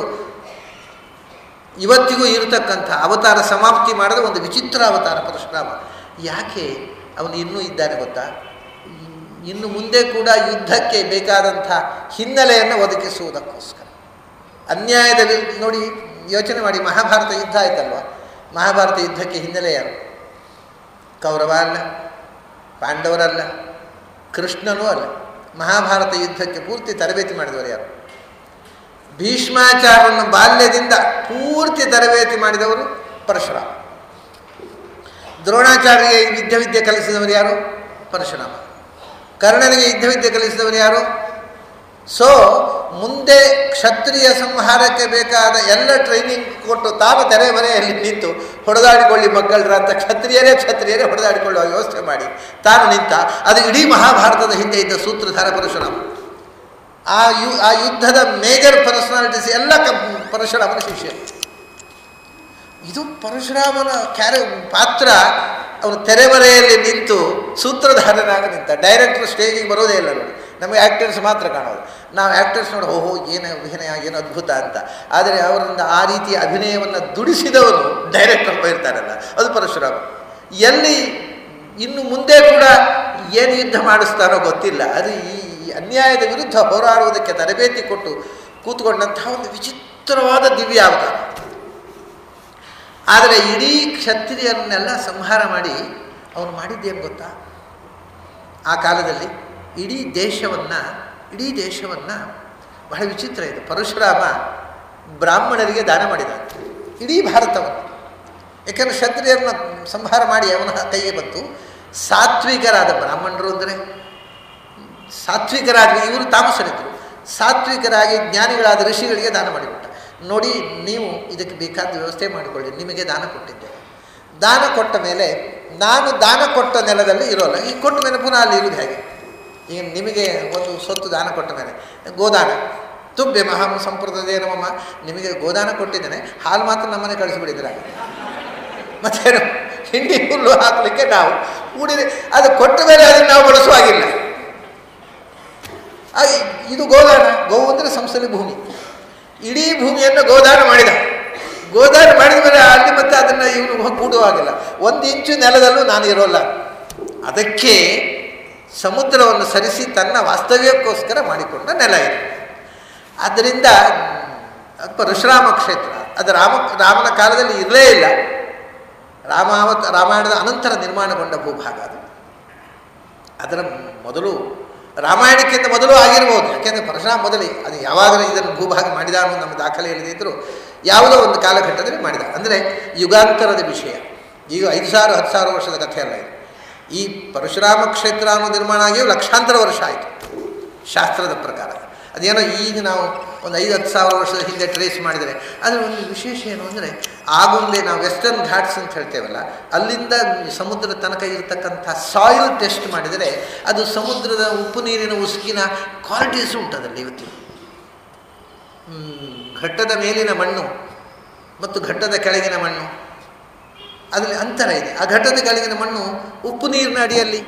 ಇವತ್ತಿಗೂ ಇರತಕ್ಕಂಥ ಅವತಾರ ಸಮಾಪ್ತಿ ಮಾಡಿದ ಒಂದು ವಿಚಿತ್ರ ಅವತಾರ ಪರಶುರಾಮ ಯಾಕೆ ಅವನು ಇನ್ನೂ ಇದ್ದಾನೆ ಗೊತ್ತಾ ಇನ್ನು ಮುಂದೆ ಕೂಡ ಯುದ್ಧಕ್ಕೆ ಬೇಕಾದಂಥ ಹಿನ್ನೆಲೆಯನ್ನು ಒದಗಿಸುವುದಕ್ಕೋಸ್ಕರ ಅನ್ಯಾಯದ ವಿರುದ್ಧ ನೋಡಿ ಯೋಚನೆ ಮಾಡಿ ಮಹಾಭಾರತ ಯುದ್ಧ ಆಯ್ತಲ್ವ ಮಹಾಭಾರತ ಯುದ್ಧಕ್ಕೆ ಹಿನ್ನೆಲೆ ಯಾರು ಕೌರವ ಅಲ್ಲ ಪಾಂಡವರಲ್ಲ ಕೃಷ್ಣನೂ ಅಲ್ಲ ಮಹಾಭಾರತ ಯುದ್ಧಕ್ಕೆ ಪೂರ್ತಿ ತರಬೇತಿ ಮಾಡಿದವರು ಯಾರು ಭೀಷ್ಮಾಚಾರ್ಯವನ್ನು ಬಾಲ್ಯದಿಂದ ಪೂರ್ತಿ ತರಬೇತಿ ಮಾಡಿದವರು ಪರಶುರಾಮ ದ್ರೋಣಾಚಾರ್ಯಗೆ ಯುದ್ಧ ವಿದ್ಯೆ ಕಲಿಸಿದವರು ಯಾರು ಪರಶುರಾಮ ಕರ್ಣನಿಗೆ ಯುದ್ಧ ವಿದ್ಯೆ ಕಲಿಸಿದವರು ಯಾರು ಸೊ ಮುಂದೆ ಕ್ಷತ್ರಿಯ ಸಂಹಾರಕ್ಕೆ ಬೇಕಾದ ಎಲ್ಲ ಟ್ರೈನಿಂಗ್ ಕೊಟ್ಟು ತಾನು ತೆರೆ ಮನೆಯಲ್ಲಿ ನಿಂತು ಹೊಡೆದಾಡಿಕೊಳ್ಳಿ ಮಕ್ಕಳರ ಅಂತ ಕ್ಷತ್ರಿಯರೇ ಕ್ಷತ್ರಿಯರೇ ಹೊಡೆದಾಡಿಕೊಳ್ಳುವ ವ್ಯವಸ್ಥೆ ಮಾಡಿ ತಾನು ನಿಂತ ಅದು ಇಡೀ ಮಹಾಭಾರತದ ಹಿಂದೆ ಇದ್ದ ಸೂತ್ರಧಾರ ಪರಶುರಾಮ ಆ ಯು ಆ ಯುದ್ಧದ ಮೇಜರ್ ಪರ್ಸನಾಲಿಟೀಸ್ ಎಲ್ಲ ಕ ಪರಶುರಾಮನ ಶಿಷ್ಯ ಇದು ಪರಶುರಾಮನ ಕ್ಯಾರೆ ಪಾತ್ರ ಅವನು ತೆರೆಮರೆಯಲ್ಲಿ ನಿಂತು ಸೂತ್ರಧಾರನಾಗಿ ನಿಂತ ಡೈರೆಕ್ಟರ್ ಸ್ಟೇಜಿಗೆ ಬರೋದೇ ಇಲ್ಲ ನೋಡಿ ನಮಗೆ ಆ್ಯಕ್ಟರ್ಸ್ ಮಾತ್ರ ಕಾಣೋದು ನಾವು ಆ್ಯಕ್ಟರ್ಸ್ ನೋಡಿ ಓಹೋ ಏನು ಅಭಿನಯ ಏನು ಅದ್ಭುತ ಅಂತ ಆದರೆ ಅವರಿಂದ ಆ ರೀತಿಯ ಅಭಿನಯವನ್ನು ದುಡಿಸಿದವನು ಡೈರೆಕ್ಟರ್ ಒಬ್ಬ ಇರ್ತಾರಲ್ಲ ಅದು ಪರಶುರಾಮ ಎಲ್ಲಿ ಇನ್ನು ಮುಂದೆ ಕೂಡ ಏನು ಯುದ್ಧ ಮಾಡಿಸ್ತಾನೋ ಗೊತ್ತಿಲ್ಲ ಅದು ಈ ಅನ್ಯಾಯದ ವಿರುದ್ಧ ಹೋರಾಡುವುದಕ್ಕೆ ತರಬೇತಿ ಕೊಟ್ಟು ಕೂತ್ಕೊಂಡಂತಹ ಒಂದು ವಿಚಿತ್ರವಾದ ದಿವ್ಯ ಅವತಾರ ಆದರೆ ಇಡೀ ಕ್ಷತ್ರಿಯರನ್ನೆಲ್ಲ ಸಂಹಾರ ಮಾಡಿ ಅವನು ಮಾಡಿದ್ದೇನು ಗೊತ್ತಾ ಆ ಕಾಲದಲ್ಲಿ ಇಡೀ ದೇಶವನ್ನು ಇಡೀ ದೇಶವನ್ನು ಬಹಳ ವಿಚಿತ್ರ ಇದೆ ಪರಶುರಾಮ ಬ್ರಾಹ್ಮಣರಿಗೆ ದಾನ ಮಾಡಿದ ಇಡೀ ಭಾರತವನ್ನು ಯಾಕೆಂದರೆ ಕ್ಷತ್ರಿಯರನ್ನ ಸಂಹಾರ ಮಾಡಿ ಅವನ ಕೈಗೆ ಬಂತು ಸಾತ್ವಿಕರಾದ ಬ್ರಾಹ್ಮಣರು ಅಂದರೆ ಸಾತ್ವಿಕರಾದ ಇವರು ತಾಮಸರಿದ್ದರು ಸಾತ್ವಿಕರಾಗಿ ಜ್ಞಾನಿಗಳಾದ ಋಷಿಗಳಿಗೆ ದಾನ ಮಾಡಿಬಿಟ್ಟ ನೋಡಿ ನೀವು ಇದಕ್ಕೆ ಬೇಕಾದ ವ್ಯವಸ್ಥೆ ಮಾಡಿಕೊಳ್ಳಿ ನಿಮಗೆ ದಾನ ಕೊಟ್ಟಿದ್ದೆ ದಾನ ಕೊಟ್ಟ ಮೇಲೆ ನಾನು ದಾನ ಕೊಟ್ಟ ನೆಲದಲ್ಲಿ ಇರೋಲ್ಲ ಈ ಕೊಟ್ಟ ಮೇಲೆ ಪುನಃ ಅಲ್ಲಿ ಇರುವುದು ಹೇಗೆ ಈಗ ನಿಮಗೆ ಒಂದು ಸ್ವತ್ತು ದಾನ ಕೊಟ್ಟ ಮೇಲೆ ಗೋದಾನ ತುಬ್ಬೆ ಮಹಾಂ ಸಂಪ್ರದಾಯ ನಮ್ಮಮ್ಮ ನಿಮಗೆ ಗೋದಾನ ಕೊಟ್ಟಿದ್ದೇನೆ ಹಾಲು ಮಾತ್ರ ನಮ್ಮನೆ ಕಳಿಸಿಬಿಡಿದ್ರೆ ಮತ್ತೇನು ಹಿಂಡಿ ಹುಲ್ಲು ಹಾಕಲಿಕ್ಕೆ ನಾವು ಕೂಡಿದೆ ಅದು ಕೊಟ್ಟ ಮೇಲೆ ಅದನ್ನು ನಾವು ಬಳಸುವಾಗಿಲ್ಲ ಇದು ಗೋದಾನ ಗೋವು ಅಂದರೆ ಸಂಸ್ಥೆ ಭೂಮಿ ಇಡೀ ಭೂಮಿಯನ್ನು ಗೋದಾನ ಮಾಡಿದ ಗೋದಾನ ಮಾಡಿದ ಮೇಲೆ ಅಲ್ಲಿ ಮತ್ತೆ ಅದನ್ನು ಇವನು ಕೂಡುವಾಗಿಲ್ಲ ಒಂದು ಇಂಚು ನೆಲದಲ್ಲೂ ನಾನು ಇರೋಲ್ಲ ಅದಕ್ಕೆ ಸಮುದ್ರವನ್ನು ಸರಿಸಿ ತನ್ನ ವಾಸ್ತವ್ಯಕ್ಕೋಸ್ಕರ ಮಾಡಿಕೊಂಡ ನೆಲ ಇದೆ ಆದ್ದರಿಂದ ಅದು ಪರಶುರಾಮ ಕ್ಷೇತ್ರ ಅದು ರಾಮ ರಾಮನ ಕಾಲದಲ್ಲಿ ಇರಲೇ ಇಲ್ಲ ರಾಮಾವತ ರಾಮಾಯಣದ ಅನಂತರ ನಿರ್ಮಾಣಗೊಂಡ ಭೂಭಾಗ ಅದು ಅದರ ಮೊದಲು ರಾಮಾಯಣಕ್ಕಿಂತ ಮೊದಲು ಆಗಿರ್ಬೋದು ಯಾಕೆಂದರೆ ಪರಶುರಾಮ ಮೊದಲೇ ಅದು ಯಾವಾಗಲೂ ಇದನ್ನು ಭೂಭಾಗ ಮಾಡಿದ ಅನ್ನೋ ನಮ್ಮ ದಾಖಲೆಯಲ್ಲಿ ಇದ್ದರೂ ಯಾವುದೋ ಒಂದು ಕಾಲಘಟ್ಟದಲ್ಲಿ ಮಾಡಿದ ಅಂದರೆ ಯುಗಾಂತರದ ವಿಷಯ ಈಗ ಐದು ಸಾವಿರ ಹತ್ತು ಸಾವಿರ ವರ್ಷದ ಕಥೆ ಅಲ್ಲ ಇದು ಈ ಪರಶುರಾಮ ಕ್ಷೇತ್ರ ಅನ್ನೋ ನಿರ್ಮಾಣ ಆಗಿಯೂ ಲಕ್ಷಾಂತರ ವರ್ಷ ಆಯಿತು ಶಾಸ್ತ್ರದ ಪ್ರಕಾರ ಅದೇನೋ ಈಗ ನಾವು ಒಂದು ಐದು ಹತ್ತು ಸಾವಿರ ವರ್ಷದ ಹಿಂದೆ ಟ್ರೇಸ್ ಮಾಡಿದರೆ ಅದರ ಒಂದು ವಿಶೇಷ ಏನು ಅಂದರೆ ಆಗುಂಬೆ ನಾವು ವೆಸ್ಟರ್ನ್ ಘಾಟ್ಸ್ ಅಂತ ಹೇಳ್ತೇವಲ್ಲ ಅಲ್ಲಿಂದ ಸಮುದ್ರದ ತನಕ ಇರತಕ್ಕಂಥ ಸಾಯಿಲ್ ಟೆಸ್ಟ್ ಮಾಡಿದರೆ ಅದು ಸಮುದ್ರದ ಉಪ್ಪು ನೀರಿನ ಉಸುಕಿನ ಕ್ವಾಲಿಟೀಸ್ ಉಂಟದಲ್ಲಿ ಇವತ್ತಿನ ಘಟ್ಟದ ಮೇಲಿನ ಮಣ್ಣು ಮತ್ತು ಘಟ್ಟದ ಕೆಳಗಿನ ಮಣ್ಣು ಅದರಲ್ಲಿ ಅಂತರ ಇದೆ ಆ ಘಟ್ಟದ ಕೆಳಗಿನ ಮಣ್ಣು ಉಪ್ಪು ನೀರಿನ ಅಡಿಯಲ್ಲಿ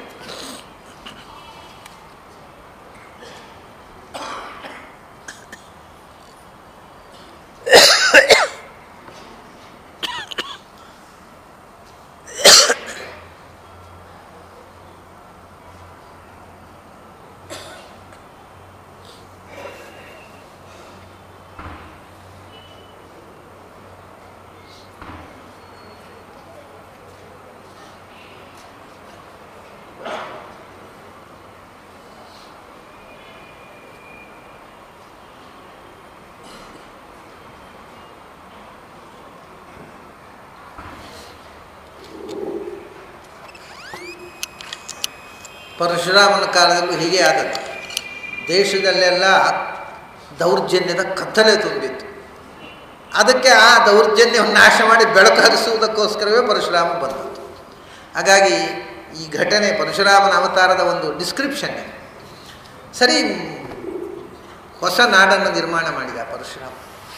ಪರಶುರಾಮನ ಕಾಲದಲ್ಲೂ ಹೀಗೆ ಆದದ್ದು ದೇಶದಲ್ಲೆಲ್ಲ ದೌರ್ಜನ್ಯದ ಕತ್ತಲೆ ತುಂಬಿತ್ತು ಅದಕ್ಕೆ ಆ ದೌರ್ಜನ್ಯವನ್ನು ನಾಶ ಮಾಡಿ ಬೆಳಕು ಹರಿಸುವುದಕ್ಕೋಸ್ಕರವೇ ಪರಶುರಾಮ ಬಂದದ್ದು ಹಾಗಾಗಿ ಈ ಘಟನೆ ಪರಶುರಾಮನ ಅವತಾರದ ಒಂದು ಡಿಸ್ಕ್ರಿಪ್ಷನ್ ಸರಿ ಹೊಸ ನಾಡನ್ನು ನಿರ್ಮಾಣ ಮಾಡಿದ ಪರಶುರಾಮ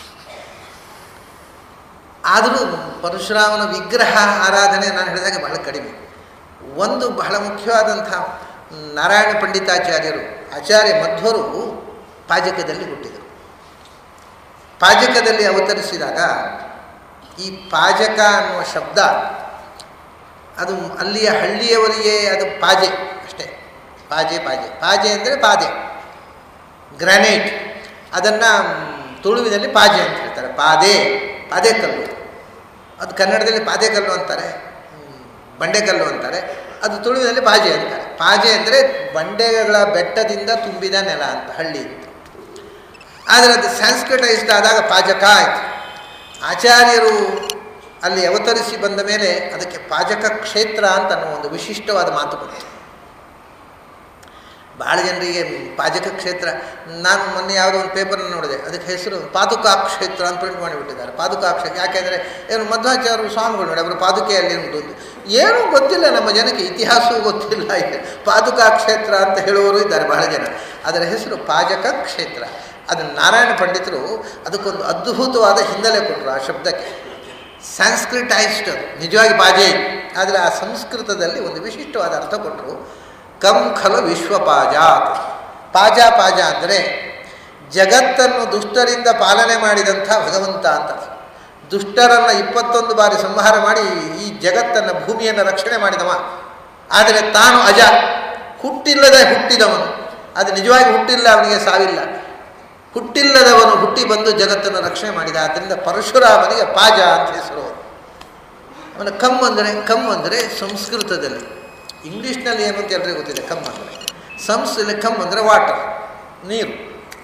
ಆದರೂ ಪರಶುರಾಮನ ವಿಗ್ರಹ ಆರಾಧನೆ ನಾನು ಹೇಳಿದಾಗ ಬಹಳ ಕಡಿಮೆ ಒಂದು ಬಹಳ ಮುಖ್ಯವಾದಂಥ ನಾರಾಯಣ ಪಂಡಿತಾಚಾರ್ಯರು ಆಚಾರ್ಯ ಮಧ್ವರು ಪಾಜಕದಲ್ಲಿ ಹುಟ್ಟಿದರು ಪಾಜಕದಲ್ಲಿ ಅವತರಿಸಿದಾಗ ಈ ಪಾಜಕ ಅನ್ನುವ ಶಬ್ದ ಅದು ಅಲ್ಲಿಯ ಹಳ್ಳಿಯವರಿಗೆ ಅದು ಪಾಜೆ ಅಷ್ಟೇ ಪಾಜೆ ಪಾಜೆ ಪಾಜೆ ಅಂದರೆ ಪಾದೆ ಗ್ರಾನೈಟ್ ಅದನ್ನು ತುಳುವಿನಲ್ಲಿ ಪಾಜೆ ಅಂತ ಹೇಳ್ತಾರೆ ಪಾದೆ ಪಾದೆಕಲ್ಲು ಅದು ಕನ್ನಡದಲ್ಲಿ ಪಾದೆಕಲ್ಲು ಅಂತಾರೆ ಬಂಡೆಕಲ್ಲು ಅಂತಾರೆ ಅದು ತುಳುವಿನಲ್ಲಿ ಪಾಜೆ ಅಂತಾರೆ ಪಾಜೆ ಅಂದರೆ ಬಂಡೆಗಳ ಬೆಟ್ಟದಿಂದ ತುಂಬಿದ ನೆಲ ಅಂತ ಹಳ್ಳಿ ಅಂತ ಆದರೆ ಅದು ಸಂಸ್ಕೃತೈಸ್ಡ್ ಆದಾಗ ಪಾಜಕ ಆಯಿತು ಆಚಾರ್ಯರು ಅಲ್ಲಿ ಅವತರಿಸಿ ಬಂದ ಮೇಲೆ ಅದಕ್ಕೆ ಪಾಜಕ ಕ್ಷೇತ್ರ ಅಂತ ಅನ್ನೋ ಒಂದು ವಿಶಿಷ್ಟವಾದ ಮಾತು ಬಂತು ಭಾಳ ಜನರಿಗೆ ಪಾಜಕ ಕ್ಷೇತ್ರ ನಾನು ಮೊನ್ನೆ ಯಾವುದೋ ಒಂದು ಪೇಪರ್ನ ನೋಡಿದೆ ಅದಕ್ಕೆ ಹೆಸರು ಪಾದುಕಾ ಕ್ಷೇತ್ರ ಅಂತ ಪ್ರಿಂಟ್ ಮಾಡಿಬಿಟ್ಟಿದ್ದಾರೆ ಪಾದುಕಾ ಕ್ಷೇತ್ರ ಯಾಕೆಂದರೆ ಏನು ಮಧ್ವಾಚಾರ್ಯರು ಸ್ವಾಮಿಗಳು ನೋಡಿ ಅವರ ಪಾದುಕೆಯಲ್ಲಿ ಉಂಟು ಏನೂ ಗೊತ್ತಿಲ್ಲ ನಮ್ಮ ಜನಕ್ಕೆ ಇತಿಹಾಸವೂ ಗೊತ್ತಿಲ್ಲ ಇದೆ ಪಾದುಕಾ ಕ್ಷೇತ್ರ ಅಂತ ಹೇಳುವವರು ಇದ್ದಾರೆ ಬಹಳ ಜನ ಅದರ ಹೆಸರು ಪಾಜಕ ಕ್ಷೇತ್ರ ಅದನ್ನು ನಾರಾಯಣ ಪಂಡಿತರು ಅದಕ್ಕೊಂದು ಅದ್ಭುತವಾದ ಹಿನ್ನೆಲೆ ಕೊಟ್ಟರು ಆ ಶಬ್ದಕ್ಕೆ ಸಂಸ್ಕೃತೈಸ್ಡ್ ಅದು ನಿಜವಾಗಿ ಪಾಜೆ ಆದರೆ ಆ ಸಂಸ್ಕೃತದಲ್ಲಿ ಒಂದು ವಿಶಿಷ್ಟವಾದ ಅರ್ಥ ಕೊಟ್ಟರು ಕಂ ಖಲು ವಿಶ್ವಪಾಜಾತ್ ಪಾಜ ಪಾಜ ಅಂದರೆ ಜಗತ್ತನ್ನು ದುಷ್ಟರಿಂದ ಪಾಲನೆ ಮಾಡಿದಂಥ ಭಗವಂತ ಅಂತ ದುಷ್ಟರನ್ನು ಇಪ್ಪತ್ತೊಂದು ಬಾರಿ ಸಂಹಾರ ಮಾಡಿ ಈ ಜಗತ್ತನ್ನು ಭೂಮಿಯನ್ನು ರಕ್ಷಣೆ ಮಾಡಿದವ ಆದರೆ ತಾನು ಅಜ ಹುಟ್ಟಿಲ್ಲದೆ ಹುಟ್ಟಿದವನು ಅದು ನಿಜವಾಗಿ ಹುಟ್ಟಿಲ್ಲ ಅವನಿಗೆ ಸಾವಿಲ್ಲ ಹುಟ್ಟಿಲ್ಲದವನು ಹುಟ್ಟಿ ಬಂದು ಜಗತ್ತನ್ನು ರಕ್ಷಣೆ ಮಾಡಿದ ಆದ್ದರಿಂದ ಪರಶುರಾಮನಿಗೆ ಪಾಜ ಅಂತ ಹೆಸರು ಅವನ ಕಮ್ ಅಂದರೆ ಕಮ್ ಅಂದರೆ ಸಂಸ್ಕೃತದಲ್ಲಿ ಇಂಗ್ಲೀಷ್ನಲ್ಲಿ ಏನು ಅಂತ ಎಲ್ಲರಿಗೂ ಗೊತ್ತಿದೆ ಕಮ್ ಅಂದರೆ ಸಂಸ್ಕೃತದಲ್ಲಿ ಕಮ್ ಅಂದರೆ ವಾಟರ್ ನೀರು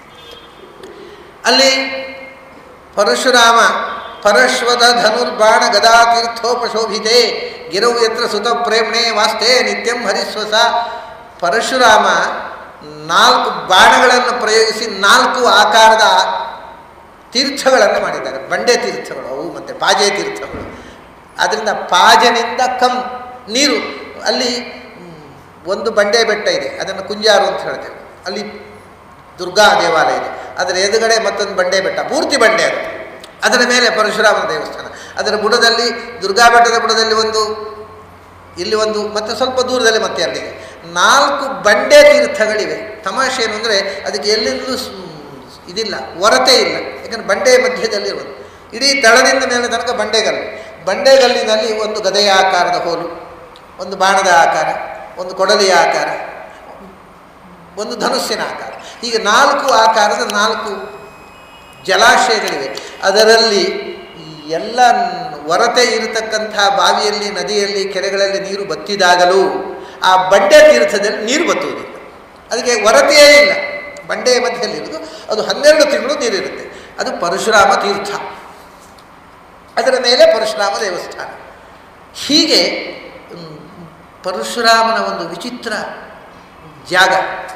ಅಲ್ಲಿ ಪರಶುರಾಮ ಪರಶ್ವದ ಧನುರ್ಬಾಣ ಗದಾ ತೀರ್ಥೋಪಶೋಭಿತೆ ಗಿರೌ ಯತ್ರ ಸುತ ಪ್ರೇಮ್ಣೆ ವಾಸ್ತೆ ನಿತ್ಯಂ ಹರಿಸ್ವಸ ಪರಶುರಾಮ ನಾಲ್ಕು ಬಾಣಗಳನ್ನು ಪ್ರಯೋಗಿಸಿ ನಾಲ್ಕು ಆಕಾರದ ತೀರ್ಥಗಳನ್ನು ಮಾಡಿದ್ದಾರೆ ಬಂಡೆ ತೀರ್ಥಗಳು ಅವು ಮತ್ತು ಪಾಜೆ ತೀರ್ಥಗಳು ಅದರಿಂದ ಪಾಜನಿಂದ ಕಂ ನೀರು ಅಲ್ಲಿ ಒಂದು ಬಂಡೆ ಬೆಟ್ಟ ಇದೆ ಅದನ್ನು ಕುಂಜಾರು ಅಂತ ಹೇಳ್ತೇವೆ ಅಲ್ಲಿ ದುರ್ಗಾ ದೇವಾಲಯ ಇದೆ ಅದರ ಎದುಗಡೆ ಮತ್ತೊಂದು ಬಂಡೆ ಬೆಟ್ಟ ಪೂರ್ತಿ ಬಂಡೆ ಅದು ಅದರ ಮೇಲೆ ಪರಶುರಾಮನ ದೇವಸ್ಥಾನ ಅದರ ಬುಡದಲ್ಲಿ ದುರ್ಗಾ ಬೆಟ್ಟದ ಬುಡದಲ್ಲಿ ಒಂದು ಇಲ್ಲಿ ಒಂದು ಮತ್ತು ಸ್ವಲ್ಪ ದೂರದಲ್ಲಿ ಮತ್ತೆ ಎರಡಿದೆ ನಾಲ್ಕು ಬಂಡೆ ತೀರ್ಥಗಳಿವೆ ತಮಾಷೆ ಏನು ಅಂದರೆ ಅದಕ್ಕೆ ಎಲ್ಲಿಂದಲೂ ಇದಿಲ್ಲ ಹೊರತೆ ಇಲ್ಲ ಯಾಕಂದರೆ ಬಂಡೆ ಮಧ್ಯದಲ್ಲಿರುವುದು ಇಡೀ ತಳದಿಂದ ಮೇಲೆ ತನಕ ಬಂಡೆಗಲ್ಲು ಬಂಡೆಗಲ್ಲಿನಲ್ಲಿ ಒಂದು ಗದೆಯ ಆಕಾರದ ಹೋಲು ಒಂದು ಬಾಣದ ಆಕಾರ ಒಂದು ಕೊಡಲಿಯ ಆಕಾರ ಒಂದು ಧನುಸ್ಸಿನ ಆಕಾರ ಹೀಗೆ ನಾಲ್ಕು ಆಕಾರದ ನಾಲ್ಕು ಜಲಾಶಯಗಳಿವೆ ಅದರಲ್ಲಿ ಎಲ್ಲ ಹೊರತೆ ಇರತಕ್ಕಂಥ ಬಾವಿಯಲ್ಲಿ ನದಿಯಲ್ಲಿ ಕೆರೆಗಳಲ್ಲಿ ನೀರು ಬತ್ತಿದಾಗಲೂ ಆ ಬಂಡೆ ತೀರ್ಥದಲ್ಲಿ ನೀರು ಬತ್ತುವುದಿಲ್ಲ ಅದಕ್ಕೆ ಹೊರತೆಯೇ ಇಲ್ಲ ಬಂಡೆಯ ಮಧ್ಯದಲ್ಲಿರುವುದು ಅದು ಹನ್ನೆರಡು ತಿಂಗಳು ನೀರಿರುತ್ತೆ ಅದು ಪರಶುರಾಮ ತೀರ್ಥ ಅದರ ಮೇಲೆ ಪರಶುರಾಮ ದೇವಸ್ಥಾನ ಹೀಗೆ ಪರಶುರಾಮನ ಒಂದು ವಿಚಿತ್ರ ಜಾಗ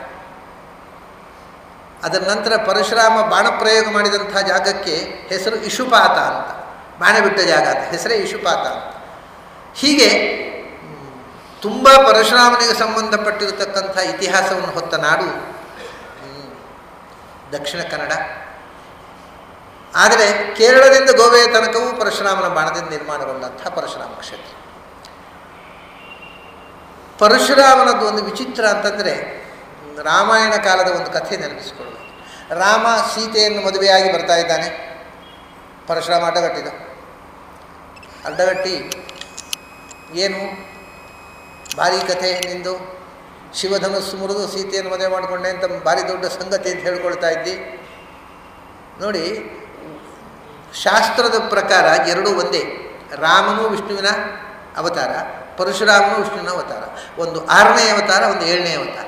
ಅದರ ನಂತರ ಪರಶುರಾಮ ಬಾಣ ಪ್ರಯೋಗ ಮಾಡಿದಂಥ ಜಾಗಕ್ಕೆ ಹೆಸರು ಇಶುಪಾತ ಅಂತ ಬಾಣ ಬಿಟ್ಟ ಜಾಗ ಅಂತ ಹೆಸರೇ ಇಶುಪಾತ ಅಂತ ಹೀಗೆ ತುಂಬ ಪರಶುರಾಮನಿಗೆ ಸಂಬಂಧಪಟ್ಟಿರತಕ್ಕಂಥ ಇತಿಹಾಸವನ್ನು ಹೊತ್ತ ನಾಡು ದಕ್ಷಿಣ ಕನ್ನಡ ಆದರೆ ಕೇರಳದಿಂದ ಗೋವೆಯ ತನಕವೂ ಪರಶುರಾಮನ ಬಾಣದಿಂದ ನಿರ್ಮಾಣಗೊಂಡಂಥ ಪರಶುರಾಮ ಕ್ಷೇತ್ರ ಪರಶುರಾಮನದ್ದು ಒಂದು ವಿಚಿತ್ರ ಅಂತಂದರೆ ರಾಮಾಯಣ ಕಾಲದ ಒಂದು ಕಥೆ ನೆನಪಿಸಿಕೊಳ್ಳುವುದು ರಾಮ ಸೀತೆಯನ್ನು ಮದುವೆಯಾಗಿ ಬರ್ತಾ ಇದ್ದಾನೆ ಪರಶುರಾಮ ಅಡ್ಡಗಟ್ಟಿದ ಅಡ್ಡಗಟ್ಟಿ ಏನು ಭಾರಿ ಕಥೆ ನಿಂದು ಶಿವಧನುಸ್ಸು ಮುರಿದು ಸೀತೆಯನ್ನು ಮದುವೆ ಮಾಡಿಕೊಂಡೆ ಅಂತ ಭಾರಿ ದೊಡ್ಡ ಸಂಗತಿ ಅಂತ ಹೇಳ್ಕೊಳ್ತಾ ಇದ್ದಿ ನೋಡಿ ಶಾಸ್ತ್ರದ ಪ್ರಕಾರ ಎರಡೂ ಒಂದೇ ರಾಮನು ವಿಷ್ಣುವಿನ ಅವತಾರ ಪರಶುರಾಮನು ವಿಷ್ಣುವಿನ ಅವತಾರ ಒಂದು ಆರನೇ ಅವತಾರ ಒಂದು ಏಳನೇ ಅವತಾರ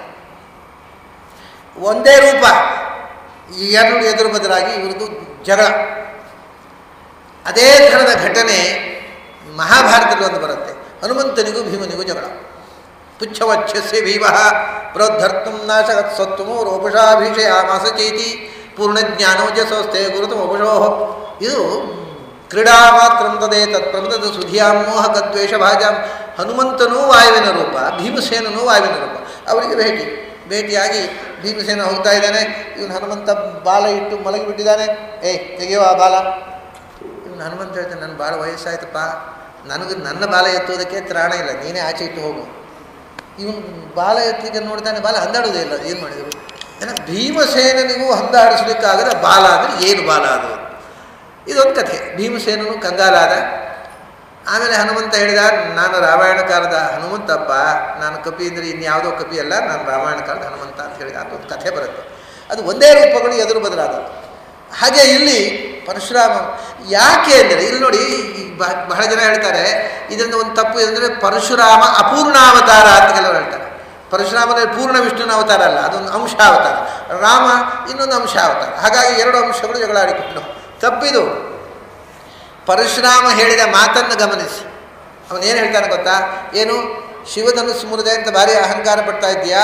ಒಂದೇ ರೂಪ ಈ ಎರಡು ಎದುರು ಬದಲಾಗಿ ಇವ್ರದ್ದು ಜಗಳ ಅದೇ ಥರದ ಘಟನೆ ಮಹಾಭಾರತದಲ್ಲಿ ಒಂದು ಬರುತ್ತೆ ಹನುಮಂತನಿಗೂ ಭೀಮನಿಗೂ ಜಗಳ ಪುಚ್ಛವಚ್ಛಸ್ಯ ಭೀಮ ಪ್ರೋದ್ಧರ್ತುಂ ನಾಶಕತ್ ಸತ್ವಮೋ ರೋಪುಷಾಭಿಷಯಾಮಾಸ ಚೇತಿ ಪೂರ್ಣಜ್ಞಾನೋಜಸೋಸ್ತೆ ಗುರುತು ವಪುಷೋ ಇದು ಕ್ರೀಡಾ ಮಾತ್ರ ತದೇ ತತ್ಪ್ರಮದದ ಸುಧಿಯಾಂ ಮೋಹಕದ್ವೇಷ ಭಾಜಾಂ ಹನುಮಂತನೂ ವಾಯುವಿನ ರೂಪ ಭೀಮಸೇನನೂ ವಾಯುವಿನ ರೂಪ ಅವರಿಗೆ ಭೇಟಿ ಭೇಟಿಯಾಗಿ ಭೀಮಸೇನ ಹೋಗ್ತಾ ಇದ್ದಾನೆ ಇವನು ಹನುಮಂತ ಬಾಲ ಇಟ್ಟು ಮಲಗಿಬಿಟ್ಟಿದ್ದಾನೆ ಏಯ್ ತೆಗೆಯೋ ಆ ಬಾಲ ಇವನು ಹನುಮಂತ ಹೇಳ್ತಾನೆ ನನ್ನ ಭಾಳ ವಯಸ್ಸಾಯ್ತಪ್ಪ ನನಗೆ ನನ್ನ ಬಾಲ ಎತ್ತುವುದಕ್ಕೆ ತ್ರಾಣ ಇಲ್ಲ ನೀನೇ ಆಚೆ ಇಟ್ಟು ಹೋಗು ಇವನು ಬಾಲ ಎತ್ತಿಗೆ ನೋಡ್ತಾನೆ ಬಾಲ ಹಂದಾಡೋದೇ ಇಲ್ಲ ಏನು ಮಾಡಿದರು ಏನ ಭೀಮಸೇನನಿಗೂ ಹಂದಾಡಿಸ್ಲಿಕ್ಕಾಗದ ಬಾಲ ಅಂದರೆ ಏನು ಬಾಲ ಅದು ಇದೊಂದು ಕಥೆ ಭೀಮಸೇನನು ಕಂಗಾಲಾದ ಆಮೇಲೆ ಹನುಮಂತ ಹೇಳಿದ ನಾನು ರಾಮಾಯಣಕಾರದ ಹನುಮಂತಪ್ಪ ನಾನು ಕಪಿ ಅಂದರೆ ಇನ್ಯಾವುದೋ ಕಪಿ ಅಲ್ಲ ನಾನು ರಾಮಾಯಣಕಾರದ ಹನುಮಂತ ಅಂತ ಹೇಳಿದ ಅದೊಂದು ಕಥೆ ಬರುತ್ತೆ ಅದು ಒಂದೇ ರೂಪಗಳು ಎದುರು ಬದಲಾದದ್ದು ಹಾಗೆ ಇಲ್ಲಿ ಪರಶುರಾಮ ಯಾಕೆ ಅಂದರೆ ಇಲ್ಲಿ ನೋಡಿ ಈ ಬ- ಬಹಳ ಜನ ಹೇಳ್ತಾರೆ ಇದರಿಂದ ಒಂದು ತಪ್ಪು ಅಂದರೆ ಪರಶುರಾಮ ಅಪೂರ್ಣಾವತಾರ ಅಂತ ಕೆಲವರು ಹೇಳ್ತಾರೆ ಪರಶುರಾಮನ ಪೂರ್ಣ ವಿಷ್ಣುನ ಅವತಾರ ಅಲ್ಲ ಅದೊಂದು ಅಂಶ ಅವತಾರ ರಾಮ ಇನ್ನೊಂದು ಅಂಶ ಅವತಾರ ಹಾಗಾಗಿ ಎರಡು ಅಂಶಗಳು ಜಗಳಾಡಿಕೊಂಡು ತಪ್ಪಿದು ಪರಶುರಾಮ ಹೇಳಿದ ಮಾತನ್ನು ಗಮನಿಸಿ ಅವನೇನು ಹೇಳ್ತಾನೆ ಗೊತ್ತಾ ಏನು ಶಿವಧನುಸ್ಸು ಮುರಿದೆ ಅಂತ ಭಾರಿ ಅಹಂಕಾರ ಪಡ್ತಾ ಇದೆಯಾ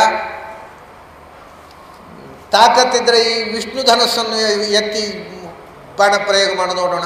ತಾಕತ್ತಿದ್ರೆ ಈ ವಿಷ್ಣು ಧನಸ್ಸನ್ನು ಎತ್ತಿ ಬಾಣ ಪ್ರಯೋಗ ಮಾಡಿ ನೋಡೋಣ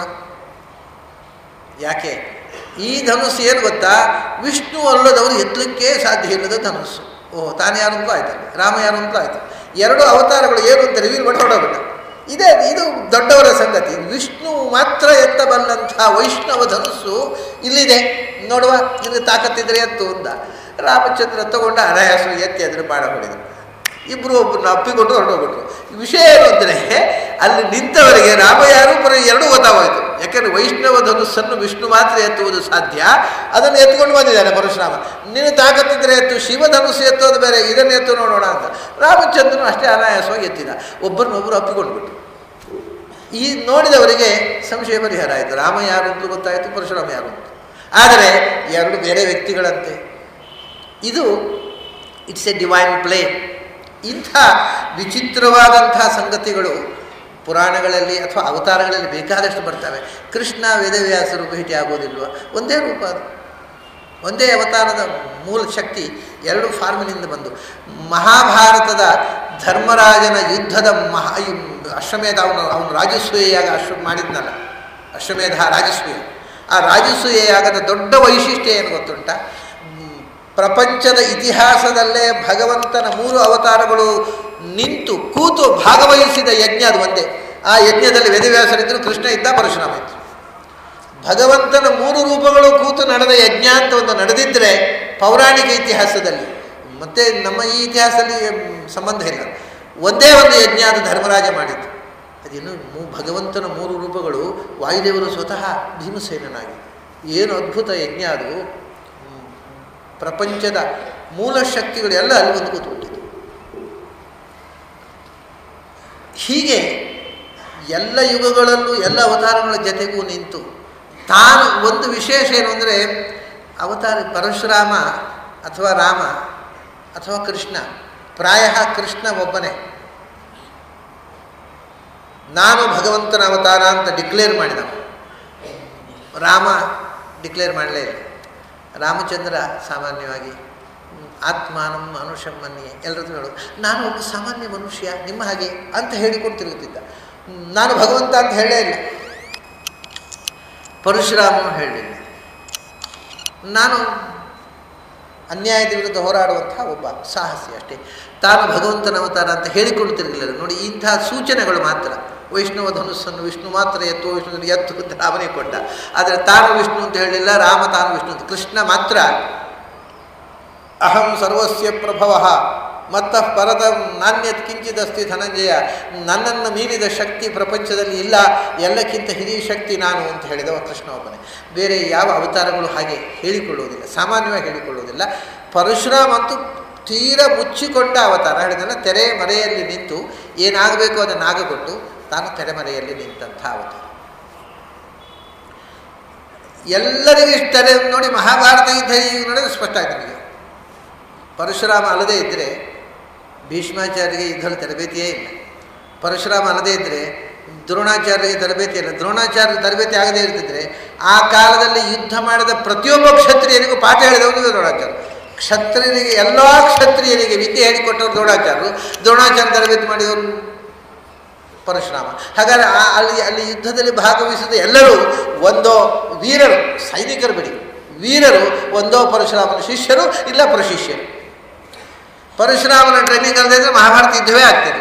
ಯಾಕೆ ಈ ಧನುಸ್ಸು ಏನು ಗೊತ್ತಾ ವಿಷ್ಣು ಅಲ್ಲದವರು ಎತ್ತಲಿಕ್ಕೆ ಸಾಧ್ಯ ಇಲ್ಲದ ಧನುಸ್ಸು ಓಹ್ ತಾನು ಯಾರು ಅಂತಲೂ ಆಯ್ತು ರಾಮ ಯಾರು ಅಂತಲೂ ಆಯ್ತು ಎರಡು ಅವತಾರಗಳು ಏನು ಅಂತ ರಿವೀಲ್ ಮಾಡಿ ಹೊಡೋಬಿಟ್ಟ ಇದೇ ಇದು ದೊಡ್ಡವರ ಸಂಗತಿ ವಿಷ್ಣು ಮಾತ್ರ ಎತ್ತಬಲ್ಲಂಥ ವೈಷ್ಣವ ಧನುಸ್ಸು ಇಲ್ಲಿದೆ ನೋಡುವ ನಿನಗೆ ತಾಕತ್ತಿದ್ರೆ ಎತ್ತು ಅಂದ ರಾಮಚಂದ್ರ ತಗೊಂಡ ಅನಾಯಾಸ ಎತ್ತಿ ಅದ್ರ ಬಾಣ ಹೊಡೆದರು ಇಬ್ಬರು ಒಬ್ಬರನ್ನ ಅಪ್ಪಿಕೊಂಡು ಹೊರಟೋಗ್ಬಿಟ್ರು ವಿಷಯ ಏನು ಅಂದರೆ ಅಲ್ಲಿ ನಿಂತವರಿಗೆ ರಾಮ ಯಾರು ಪರ ಎರಡೂ ಗೊತ್ತಾಗೋಯ್ತು ಯಾಕೆಂದರೆ ವೈಷ್ಣವ ಧನುಸ್ಸನ್ನು ವಿಷ್ಣು ಮಾತ್ರ ಎತ್ತುವುದು ಸಾಧ್ಯ ಅದನ್ನು ಎತ್ಕೊಂಡು ಬಂದಿದ್ದಾನೆ ಪರಶುರಾಮ ನೀನು ತಾಕತ್ತಿದ್ರೆ ಎತ್ತು ಶಿವ ಧನುಸ್ಸು ಎತ್ತೋದು ಬೇರೆ ಇದನ್ನು ಎತ್ತು ನೋಡೋಣ ಅಂತ ರಾಮಚಂದ್ರನು ಅಷ್ಟೇ ಅನಾಯಾಸವಾಗಿ ಎತ್ತಿದ ಒಬ್ಬರನ್ನೊಬ್ಬರು ಅಪ್ಪಿಕೊಂಡ್ಬಿಟ್ಟು ಈ ನೋಡಿದವರಿಗೆ ಸಂಶಯ ಪರಿಹಾರ ಆಯಿತು ರಾಮ ಯಾರು ಅಂತ ಗೊತ್ತಾಯಿತು ಪರಶುರಾಮ ಯಾರು ಅಂತ ಆದರೆ ಎರಡು ಬೇರೆ ವ್ಯಕ್ತಿಗಳಂತೆ ಇದು ಇಟ್ಸ್ ಎ ಡಿವೈನ್ ಪ್ಲೇ ಇಂಥ ವಿಚಿತ್ರವಾದಂಥ ಸಂಗತಿಗಳು ಪುರಾಣಗಳಲ್ಲಿ ಅಥವಾ ಅವತಾರಗಳಲ್ಲಿ ಬೇಕಾದಷ್ಟು ಬರ್ತವೆ ಕೃಷ್ಣ ವೇದವ್ಯಾಸರು ಭೇಟಿ ಆಗೋದಿಲ್ವ ಒಂದೇ ರೂಪ ಅದು ಒಂದೇ ಅವತಾರದ ಮೂಲ ಶಕ್ತಿ ಎರಡು ಫಾರ್ಮಿನಿಂದ ಬಂದು ಮಹಾಭಾರತದ ಧರ್ಮರಾಜನ ಯುದ್ಧದ ಮಹಾ ಅಶ್ವಮೇಧ ಅವನು ಅವನು ರಾಜಸೂಯಾಗ ಅಶ್ವ ಮಾಡಿದ್ನಲ್ಲ ಅಶ್ವಮೇಧ ರಾಜಸೂಯ ಆ ರಾಜಸೂಯಾಗದ ದೊಡ್ಡ ವೈಶಿಷ್ಟ್ಯ ಏನು ಗೊತ್ತುಂಟ ಮ್, ಪ್ರಪಂಚದ ಇತಿಹಾಸದಲ್ಲೇ ಭಗವಂತನ ಮೂರು ಅವತಾರಗಳು ನಿಂತು ಕೂತು ಭಾಗವಹಿಸಿದ ಯಜ್ಞ ಅದು ಒಂದೇ ಆ ಯಜ್ಞದಲ್ಲಿ ವೇದವ್ಯಾಸರಿದ್ದರು ಕೃಷ್ಣ ಇದ್ದ ಪರಶುರಾಮ ಇದ್ದರು ಭಗವಂತನ ಮೂರು ರೂಪಗಳು ಕೂತು ನಡೆದ ಯಜ್ಞ ಅಂತ ಒಂದು ನಡೆದಿದ್ದರೆ ಪೌರಾಣಿಕ ಇತಿಹಾಸದಲ್ಲಿ ಮತ್ತೆ ನಮ್ಮ ಈ ಇತಿಹಾಸದಲ್ಲಿ ಮ್, ಸಂಬಂಧ ಇಲ್ಲ ಒಂದೇ ಒಂದು ಯಜ್ಞ ಅದು ಧರ್ಮರಾಜ ಮಾಡಿದ್ದು ಅದೇನು ಮೂ ಭಗವಂತನ ಮೂರು ರೂಪಗಳು ವಾಯುದೇವರು ಸ್ವತಃ ಭೀಮಸೇನನಾಗಿ ಏನು ಅದ್ಭುತ ಯಜ್ಞ ಅದು ಮ್, ಪ್ರಪಂಚದ ಮೂಲ ಶಕ್ತಿಗಳು ಎಲ್ಲ ಅಲ್ಲಿ ಒಂದು ಕೂತ್ಬಿಟ್ಟಿದೆ ಹೀಗೆ ಎಲ್ಲ ಯುಗಗಳಲ್ಲೂ ಎಲ್ಲ ಅವತಾರಗಳ ಜೊತೆಗೂ ನಿಂತು ತಾನು ಒಂದು ವಿಶೇಷ ಏನು ಅಂದರೆ ಅವತಾರ ಪರಶುರಾಮ ಅಥವಾ ರಾಮ ಅಥವಾ ಕೃಷ್ಣ ಪ್ರಾಯ ಕೃಷ್ಣ ಒಬ್ಬನೇ ನಾನು ಭಗವಂತನ ಅವತಾರ ಅಂತ ಡಿಕ್ಲೇರ್ ಮಾಡಿದವ ರಾಮ ಡಿಕ್ಲೇರ್ ಮಾಡಲೇ ಇಲ್ಲ ರಾಮಚಂದ್ರ ಸಾಮಾನ್ಯವಾಗಿ ಹ್ಮ್, ಆತ್ಮಾನಂ ಮನುಷ್ಯಂ ಮನ್ಯೆ ಎಲ್ಲರದ್ದು ಹೇಳು ನಾನು ಒಬ್ಬ ಸಾಮಾನ್ಯ ಮನುಷ್ಯ ನಿಮ್ಮ ಹಾಗೆ ಅಂತ ಹೇಳಿಕೊಂಡು ತಿರುಗುತ್ತಿದ್ದ ಹ್ಮ್, ನಾನು ಭಗವಂತ ಅಂತ ಹೇಳೇ ಇಲ್ಲ ಪರಶುರಾಮನು ಹೇಳಲಿಲ್ಲ ನಾನು ಅನ್ಯಾಯದ ವಿರುದ್ಧ ಹೋರಾಡುವಂಥ ಒಬ್ಬ ಸಾಹಸಿ ಅಷ್ಟೇ ತಾನು ಭಗವಂತನ ಅವತಾರ ಅಂತ ಹೇಳಿಕೊಂಡು ತಿರುಗಲಿಲ್ಲ ನೋಡಿ ಇಂತಹ ಸೂಚನೆಗಳು ಮಾತ್ರ ವೈಷ್ಣವ ಧನುಸ್ಸನ್ನು ವಿಷ್ಣು ಮಾತ್ರ ಎತ್ತು ವಿಷ್ಣು ಎತ್ತು ಅಂತ ರಾಮನೇ ಕೊಟ್ಟ ಆದರೆ ತಾನು ವಿಷ್ಣು ಅಂತ ಹೇಳಲಿಲ್ಲ ರಾಮ ತಾನು ವಿಷ್ಣು ಅಂತ ಕೃಷ್ಣ ಮಾತ್ರ ಅಹಂ ಸರ್ವಸ್ಯ ಪ್ರಭವ ಮತ್ತಃ ಪರದ ನಾಣ್ಯತ್ ಕಿಂಚಿದಸ್ತಿ ಧನಂಜಯ ನನ್ನನ್ನು ಮೀರಿದ ಶಕ್ತಿ ಪ್ರಪಂಚದಲ್ಲಿ ಇಲ್ಲ ಎಲ್ಲಕ್ಕಿಂತ ಹಿರಿಯ ಶಕ್ತಿ ನಾನು ಅಂತ ಹೇಳಿದವ ಕೃಷ್ಣ ಒಬ್ಬನೇ ಬೇರೆ ಯಾವ ಅವತಾರಗಳು ಹಾಗೆ ಹೇಳಿಕೊಳ್ಳುವುದಿಲ್ಲ ಸಾಮಾನ್ಯವಾಗಿ ಹೇಳಿಕೊಳ್ಳುವುದಿಲ್ಲ ಪರಶುರಾಮ ಅಂತೂ ತೀರ ಮುಚ್ಚಿಕೊಂಡ ಅವತಾರ ಹೇಳಿದಲ್ಲ ತೆರೆ ಮರೆಯಲ್ಲಿ ನಿಂತು ಏನಾಗಬೇಕು ಅದನ್ನು ಆಗಕೊಟ್ಟು ತಾನು ತೆರೆಮರೆಯಲ್ಲಿ ನಿಂತಹ ಅವತಾರ ಎಲ್ಲರಿಗೂ ಇಷ್ಟ ನೋಡಿ ಮಹಾಭಾರತ ಯುದ್ಧ ಈಗ ನೋಡಿದ್ರೆ ಸ್ಪಷ್ಟ ಆಯ್ತು ನಿಮಗೆ ಪರಶುರಾಮ ಅಲ್ಲದೇ ಇದ್ದರೆ ಭೀಷ್ಮಾಚಾರ್ಯರಿಗೆ ಯುದ್ಧದ ತರಬೇತಿಯೇ ಇಲ್ಲ ಪರಶುರಾಮ ಅಲ್ಲದೇ ಇದ್ದರೆ ದ್ರೋಣಾಚಾರ್ಯರಿಗೆ ತರಬೇತಿ ಇಲ್ಲ ದ್ರೋಣಾಚಾರ್ಯ ತರಬೇತಿ ಆಗದೇ ಇರ್ತಿದ್ರೆ ಆ ಕಾಲದಲ್ಲಿ ಯುದ್ಧ ಮಾಡಿದ ಪ್ರತಿಯೊಬ್ಬ ಕ್ಷತ್ರಿಯರಿಗೂ ಪಾಠ ಹೇಳಿದವನು ದ್ರೋಣಾಚಾರ್ಯ ಕ್ಷತ್ರಿಯರಿಗೆ ಎಲ್ಲ ಕ್ಷತ್ರಿಯರಿಗೆ ವಿದ್ಯೆ ಹೇಳಿಕೊಟ್ಟವರು ದ್ರೋಣಾಚಾರ್ಯರು ದ್ರೋಣಾಚಾರ್ಯ ತರಬೇತಿ ಮಾಡಿದವರು ಪರಶುರಾಮ ಹಾಗಾದರೆ ಆ ಅಲ್ಲಿ ಅಲ್ಲಿ ಯುದ್ಧದಲ್ಲಿ ಭಾಗವಹಿಸಿದ ಎಲ್ಲರೂ ಒಂದೋ ವೀರರು ಸೈನಿಕರು ಬಿಡಿ ವೀರರು ಒಂದೋ ಪರಶುರಾಮನ ಶಿಷ್ಯರು ಇಲ್ಲ ಪ್ರಶಿಷ್ಯರು ಪರಶುರಾಮನ ಟ್ರೈನಿಂಗ್ ಅಲ್ಲದೆ ಮಹಾಭಾರತ ಯುದ್ಧವೇ ಆಗ್ತಿದೆ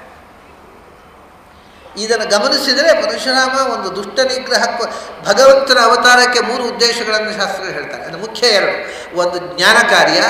ಇದನ್ನು ಗಮನಿಸಿದರೆ ಪರಶುರಾಮ ಒಂದು ದುಷ್ಟ ನಿಗ್ರಹಕ್ಕೆ ಭಗವಂತನ ಅವತಾರಕ್ಕೆ ಮೂರು ಉದ್ದೇಶಗಳನ್ನು ಶಾಸ್ತ್ರಗಳು ಹೇಳ್ತಾರೆ ಅದು ಮುಖ್ಯ ಎರಡು ಒಂದು ಜ್ಞಾನ ಕಾರ್ಯ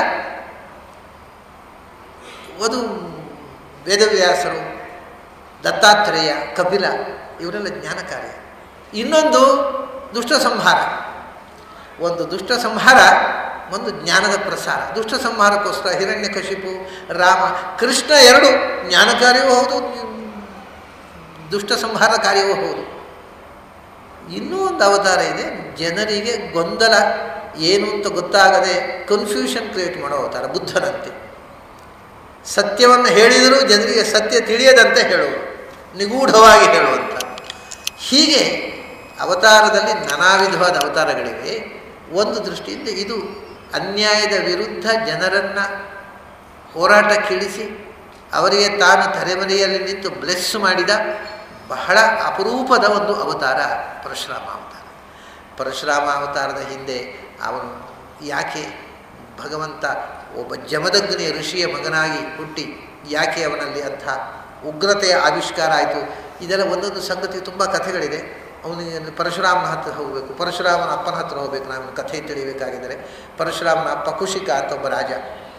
ಒಂದು ವೇದವ್ಯಾಸರು ದತ್ತಾತ್ರೇಯ ಕಪಿಲ ಇವರೆಲ್ಲ ಜ್ಞಾನ ಕಾರ್ಯ ಇನ್ನೊಂದು ದುಷ್ಟ ಸಂಹಾರ ಒಂದು ದುಷ್ಟ ಸಂಹಾರ ಒಂದು ಜ್ಞಾನದ ಪ್ರಸಾರ ದುಷ್ಟ ಸಂಹಾರಕ್ಕೋಸ್ಕರ ಹಿರಣ್ಯಕಶಿಪು ರಾಮ ಕೃಷ್ಣ ಎರಡು ಜ್ಞಾನ ಕಾರ್ಯವೂ ಹೌದು ದುಷ್ಟ ಸಂಹಾರ ಕಾರ್ಯವೂ ಹೌದು ಇನ್ನೂ ಒಂದು ಅವತಾರ ಇದೆ ಜನರಿಗೆ ಗೊಂದಲ ಏನು ಅಂತ ಗೊತ್ತಾಗದೆ ಕನ್ಫ್ಯೂಷನ್ ಕ್ರಿಯೇಟ್ ಮಾಡೋ ಅವತಾರ ಬುದ್ಧನಂತೆ ಸತ್ಯವನ್ನು ಹೇಳಿದರೂ ಜನರಿಗೆ ಸತ್ಯ ತಿಳಿಯದಂತೆ ಹೇಳುವುದು ನಿಗೂಢವಾಗಿ ಹೇಳುವಂಥ ಹೀಗೆ ಅವತಾರದಲ್ಲಿ ನಾನಾ ವಿಧವಾದ ಅವತಾರಗಳಿವೆ ಒಂದು ದೃಷ್ಟಿಯಿಂದ ಇದು ಅನ್ಯಾಯದ ವಿರುದ್ಧ ಜನರನ್ನು ಹೋರಾಟಕ್ಕಿಳಿಸಿ ಅವರಿಗೆ ತಾನು ತಲೆಮರೆಯಲ್ಲಿ ನಿಂತು ಬ್ಲೆಸ್ ಮಾಡಿದ ಬಹಳ ಅಪರೂಪದ ಒಂದು ಅವತಾರ ಪರಶುರಾಮ ಅವತಾರ ಪರಶುರಾಮ ಅವತಾರದ ಹಿಂದೆ ಅವನು ಯಾಕೆ ಭಗವಂತ ಒಬ್ಬ ಜಮದಗ್ನಿ ಋಷಿಯ ಮಗನಾಗಿ ಹುಟ್ಟಿ ಯಾಕೆ ಅವನಲ್ಲಿ ಅಂಥ ಉಗ್ರತೆಯ ಆವಿಷ್ಕಾರ ಆಯಿತು ಇದೆಲ್ಲ ಒಂದೊಂದು ಸಂಗತಿ ತುಂಬ ಕಥೆಗಳಿದೆ ಅವನಿಗೆ ಪರಶುರಾಮನ ಹತ್ರ ಹೋಗಬೇಕು ಪರಶುರಾಮನ ಅಪ್ಪನ ಹತ್ರ ಹೋಗಬೇಕು ನಾವು ಕಥೆ ತಿಳಿಯಬೇಕಾಗಿದ್ದರೆ ಪರಶುರಾಮನ ಅಪ್ಪ ಕುಶಿಕ ಅಂತ ಒಬ್ಬ ರಾಜ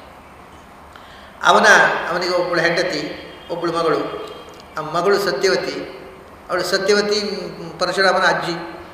ಅವನ ಅವನಿಗೆ ಒಬ್ಬಳು ಹೆಂಡತಿ ಒಬ್ಬಳು ಮಗಳು ಆ ಮಗಳು ಸತ್ಯವತಿ ಅವಳು ಸತ್ಯವತಿ ಪರಶುರಾಮನ ಅಜ್ಜಿ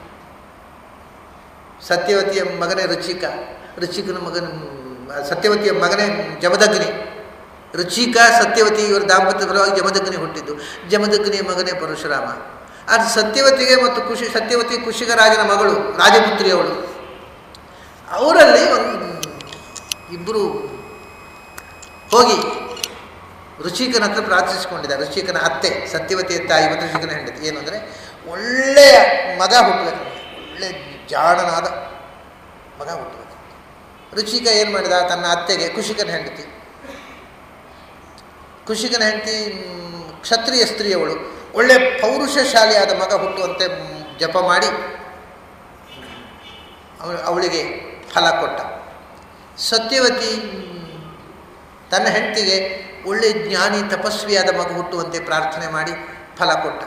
ಸತ್ಯವತಿಯ ಮಗನೇ ರುಚಿಕ ರುಚಿಕನ ಮಗನ ಸತ್ಯವತಿಯ ಮಗನೇ ಜಮದಗ್ನಿ ರುಚಿಕ ಸತ್ಯವತಿ ಇವರ ದಾಂಪತ್ಯ ಫಲವಾಗಿ ಜಮದಗ್ನಿ ಹುಟ್ಟಿದ್ದು ಜಮದಗ್ನಿಯ ಮಗನೇ ಪರಶುರಾಮ ಆದರೆ ಸತ್ಯವತಿಗೆ ಮತ್ತು ಖುಷಿ ಸತ್ಯವತಿ ಕುಶಿಕ ರಾಜನ ಮಗಳು ರಾಜಪುತ್ರಿ ಅವಳು ಅವರಲ್ಲಿ ಒಂದು ಇಬ್ಬರು ಹೋಗಿ ಋಷಿಕನ ಹತ್ರ ಪ್ರಾರ್ಥಿಸಿಕೊಂಡಿದ್ದಾರೆ ಋಷಿಕನ ಅತ್ತೆ ಸತ್ಯವತಿಯ ತಾಯಿ ಮತ್ತು ಋಷಿಕನ ಹೆಂಡತಿ ಏನು ಅಂದರೆ ಒಳ್ಳೆಯ ಮಗ ಹುಟ್ಟಬೇಕು ಒಳ್ಳೆಯ ಜಾಣನಾದ ಮಗ ಹುಟ್ಟಬೇಕು ಋಷಿಕ ಏನು ಮಾಡಿದ ತನ್ನ ಅತ್ತೆಗೆ ಕುಶಿಕನ ಹೆಂಡತಿ ಕುಶಿಕನ ಹೆಂಡತಿ ಕ್ಷತ್ರಿಯ ಸ್ತ್ರೀಯವಳು ಒಳ್ಳೆ ಪೌರುಷಶಾಲಿಯಾದ ಮಗ ಹುಟ್ಟುವಂತೆ ಜಪ ಮಾಡಿ ಅವಳು ಅವಳಿಗೆ ಫಲ ಕೊಟ್ಟ ಸತ್ಯವತಿ ತನ್ನ ಹೆಂಡತಿಗೆ ಒಳ್ಳೆ ಜ್ಞಾನಿ ತಪಸ್ವಿಯಾದ ಮಗು ಹುಟ್ಟುವಂತೆ ಪ್ರಾರ್ಥನೆ ಮಾಡಿ ಫಲ ಕೊಟ್ಟ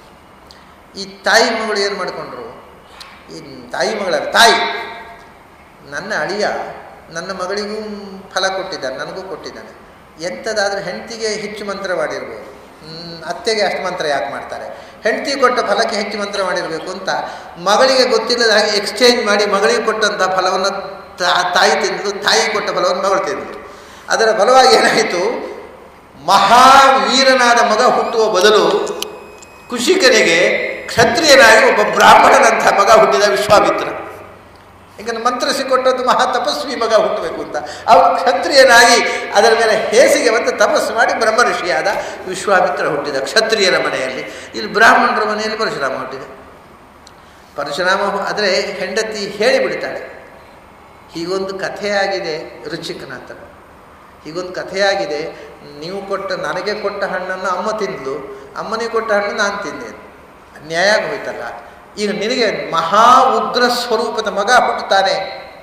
ಈ ತಾಯಿ ಮಗಳು ಏನು ಮಾಡಿಕೊಂಡ್ರು ಈ ತಾಯಿ ಮಗಳ ತಾಯಿ ನನ್ನ ಅಳಿಯ ನನ್ನ ಮಗಳಿಗೂ ಫಲ ಕೊಟ್ಟಿದ್ದಾನೆ ನನಗೂ ಕೊಟ್ಟಿದ್ದಾನೆ ಎಂಥದ್ದಾದರೂ ಹೆಂಡತಿಗೆ ಹೆಚ್ಚು ಮಂತ್ರ ಮಾಡಿರ್ಬೋದು ಅತ್ತೆಗೆ ಅಷ್ಟು ಮಂತ್ರ ಯಾಕೆ ಮಾಡ್ತಾರೆ ಹೆಂಡತಿ ಕೊಟ್ಟ ಫಲಕ್ಕೆ ಹೆಚ್ಚು ಮಂತ್ರ ಮಾಡಿರಬೇಕು ಅಂತ ಮಗಳಿಗೆ ಗೊತ್ತಿಲ್ಲದ ಹಾಗೆ ಎಕ್ಸ್ಚೇಂಜ್ ಮಾಡಿ ಮಗಳಿಗೆ ಕೊಟ್ಟಂಥ ಫಲವನ್ನು ತಾಯಿ ತಿಂದಳು ತಾಯಿ ಕೊಟ್ಟ ಫಲವನ್ನು ಮಗಳು ತಿಂದಳು ಅದರ ಫಲವಾಗಿ ಏನಾಯಿತು ಮಹಾವೀರನಾದ ಮಗ ಹುಟ್ಟುವ ಬದಲು ಕುಶಿಕನಿಗೆ ಕ್ಷತ್ರಿಯನಾಗಿ ಒಬ್ಬ ಬ್ರಾಹ್ಮಣನಂಥ ಮಗ ಹುಟ್ಟಿದ ವಿಶ್ವಾಮಿತ್ರ ಯಾಕಂದ್ರೆ ಮಂತ್ರಿಸಿ ಕೊಟ್ಟದ್ದು ಮಹಾ ತಪಸ್ವಿ ಮಗ ಹುಟ್ಟಬೇಕು ಅಂತ ಅವನು ಕ್ಷತ್ರಿಯನಾಗಿ ಅದರ ಮೇಲೆ ಹೇಸಿಗೆ ಬಂದು ತಪಸ್ಸು ಮಾಡಿ ಬ್ರಹ್ಮ ಋಷಿಯಾದ ವಿಶ್ವಾಮಿತ್ರ ಹುಟ್ಟಿದ ಕ್ಷತ್ರಿಯರ ಮನೆಯಲ್ಲಿ ಇಲ್ಲಿ ಬ್ರಾಹ್ಮಣರ ಮನೆಯಲ್ಲಿ ಪರಶುರಾಮ ಹುಟ್ಟಿದೆ ಪರಶುರಾಮ ಆದರೆ ಹೆಂಡತಿ ಹೇಳಿಬಿಡ್ತಾಳೆ ಹೀಗೊಂದು ಕಥೆಯಾಗಿದೆ ರುಚಿಕನ ಹತ್ರ ಹೀಗೊಂದು ಕಥೆಯಾಗಿದೆ ನೀವು ಕೊಟ್ಟ ನನಗೆ ಕೊಟ್ಟ ಹಣ್ಣನ್ನು ಅಮ್ಮ ತಿಂದಳು ಅಮ್ಮನಿಗೆ ಕೊಟ್ಟ ಹಣ್ಣು ನಾನು ತಿಂದೆ ಅನ್ಯಾಯ ಆಗಿ ಹೋಯ್ತಲ್ಲ ಈಗ ನಿನಗೆ ಮಹಾ ಉಗ್ರ ಸ್ವರೂಪದ ಮಗ ಹುಟ್ಟುತ್ತಾನೆ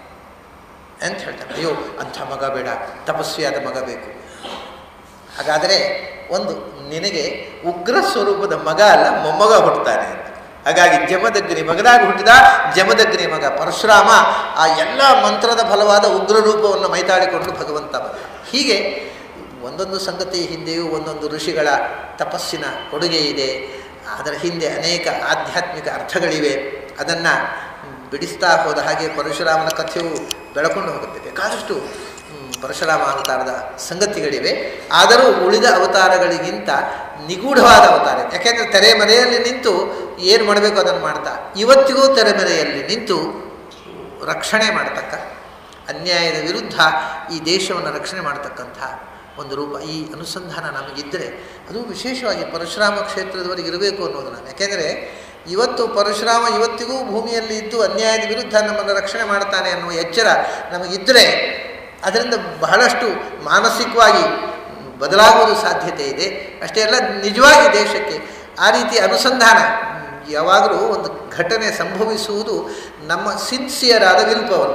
ಅಂತ ಹೇಳ್ತಾನೆ ಅಯ್ಯೋ ಅಂಥ ಮಗ ಬೇಡ ತಪಸ್ವಿಯಾದ ಮಗ ಬೇಕು ಹಾಗಾದರೆ ಒಂದು ನಿನಗೆ ಉಗ್ರ ಸ್ವರೂಪದ ಮಗ ಅಲ್ಲ ಮೊಮ್ಮಗ ಹುಟ್ಟುತ್ತಾನೆ ಅಂತ ಹಾಗಾಗಿ ಜಮದಗ್ನಿ ಮಗನಾಗಿ ಹುಟ್ಟಿದ ಜಮದಗ್ನಿ ಮಗ ಪರಶುರಾಮ ಆ ಎಲ್ಲ ಮಂತ್ರದ ಫಲವಾದ ಉಗ್ರ ರೂಪವನ್ನು ಮೈತಾಡಿಕೊಂಡು ಭಗವಂತ ಬಂದ ಹೀಗೆ ಒಂದೊಂದು ಸಂಗತಿ ಹಿಂದೆಯೂ ಒಂದೊಂದು ಋಷಿಗಳ ತಪಸ್ಸಿನ ಕೊಡುಗೆ ಇದೆ ಅದರ ಹಿಂದೆ ಅನೇಕ ಆಧ್ಯಾತ್ಮಿಕ ಅರ್ಥಗಳಿವೆ ಅದನ್ನು ಬಿಡಿಸ್ತಾ ಹೋದ ಹಾಗೆ ಪರಶುರಾಮನ ಕಥೆಯು ಬೆಳಕೊಂಡು ಹೋಗುತ್ತೆ ಬೇಕಾದಷ್ಟು ಪರಶುರಾಮ ಅವತಾರದ ಸಂಗತಿಗಳಿವೆ ಆದರೂ ಉಳಿದ ಅವತಾರಗಳಿಗಿಂತ ನಿಗೂಢವಾದ ಅವತಾರ ಯಾಕೆಂದರೆ ತೆರೆಮರೆಯಲ್ಲಿ ನಿಂತು ಏನು ಮಾಡಬೇಕು ಅದನ್ನು ಮಾಡ್ತಾ ಇವತ್ತಿಗೂ ತೆರೆಮರೆಯಲ್ಲಿ ನಿಂತು ರಕ್ಷಣೆ ಮಾಡತಕ್ಕ ಅನ್ಯಾಯದ ವಿರುದ್ಧ ಈ ದೇಶವನ್ನು ರಕ್ಷಣೆ ಮಾಡತಕ್ಕಂಥ ಒಂದು ರೂಪ ಈ ಅನುಸಂಧಾನ ನಮಗಿದ್ದರೆ ಅದು ವಿಶೇಷವಾಗಿ ಪರಶುರಾಮ ಕ್ಷೇತ್ರದವರೆಗೆ ಇರಬೇಕು ಅನ್ನೋದು ನಾನು ಯಾಕೆಂದರೆ ಇವತ್ತು ಪರಶುರಾಮ ಇವತ್ತಿಗೂ ಭೂಮಿಯಲ್ಲಿ ಇದ್ದು ಅನ್ಯಾಯದ ವಿರುದ್ಧ ನಮ್ಮನ್ನು ರಕ್ಷಣೆ ಮಾಡ್ತಾನೆ ಅನ್ನುವ ಎಚ್ಚರ ನಮಗಿದ್ದರೆ ಅದರಿಂದ ಬಹಳಷ್ಟು ಮಾನಸಿಕವಾಗಿ ಬದಲಾಗುವುದು ಸಾಧ್ಯತೆ ಇದೆ ಅಷ್ಟೇ ಅಲ್ಲ ನಿಜವಾಗಿ ದೇಶಕ್ಕೆ ಆ ರೀತಿ ಅನುಸಂಧಾನ ಯಾವಾಗಲೂ ಒಂದು ಘಟನೆ ಸಂಭವಿಸುವುದು ನಮ್ಮ ಸಿನ್ಸಿಯರ್ ಆದ ವಿಲ್ ಪವರ್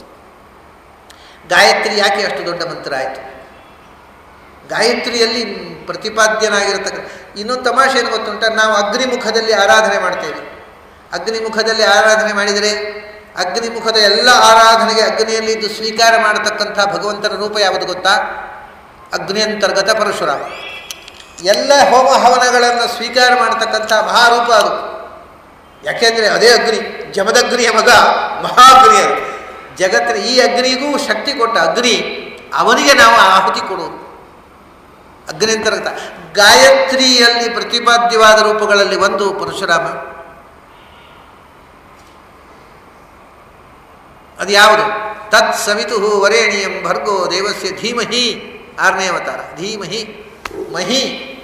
ಗಾಯತ್ರಿ ಯಾಕೆ ಅಷ್ಟು ದೊಡ್ಡ ಮಂತ್ರ ಆಯಿತು ಗಾಯತ್ರಿಯಲ್ಲಿ ಪ್ರತಿಪಾದ್ಯನಾಗಿರತಕ್ಕ ಇನ್ನೊಂದು ತಮಾಷೆ ಏನು ಗೊತ್ತುಂಟ ನಾವು ಅಗ್ನಿಮುಖದಲ್ಲಿ ಆರಾಧನೆ ಮಾಡ್ತೇವೆ ಅಗ್ನಿಮುಖದಲ್ಲಿ ಆರಾಧನೆ ಮಾಡಿದರೆ ಅಗ್ನಿಮುಖದ ಎಲ್ಲ ಆರಾಧನೆಗೆ ಅಗ್ನಿಯಲ್ಲಿ ಇದ್ದು ಸ್ವೀಕಾರ ಮಾಡತಕ್ಕಂಥ ಭಗವಂತನ ರೂಪ ಯಾವುದು ಗೊತ್ತಾ ಅಗ್ನಿ ಅಂತರ್ಗತ ಪರಶುರಾಮ ಎಲ್ಲ ಹೋಮ ಹವನಗಳನ್ನು ಸ್ವೀಕಾರ ಮಾಡತಕ್ಕಂಥ ಮಹಾರೂಪ ಅದು ಯಾಕೆಂದರೆ ಅದೇ ಅಗ್ನಿ ಜಮದಗ್ನಿಯ ಮಗ ಮಹಾಗ್ನಿ ಅದು ಜಗತ್ತಿನ ಈ ಅಗ್ನಿಗೂ ಶಕ್ತಿ ಕೊಟ್ಟ ಅಗ್ನಿ ಅವನಿಗೆ ನಾವು ಆಹುತಿ ಕೊಡುವುದು ಅಗ್ನಿ ಅಂತರ್ಗತ ಗಾಯತ್ರಿಯಲ್ಲಿ ಪ್ರತಿಪಾದ್ಯವಾದ ರೂಪಗಳಲ್ಲಿ ಒಂದು ಪರಶುರಾಮ ಅದು ಯಾವುದು ತತ್ ಸವಿತು ವರೇಣಿಯಂ ಭರ್ಗೋ ದೇವಸ್ಯ ಧೀಮಹಿ ಆರನೇ ಅವತಾರ ಧೀಮಹಿ ಮಹಿ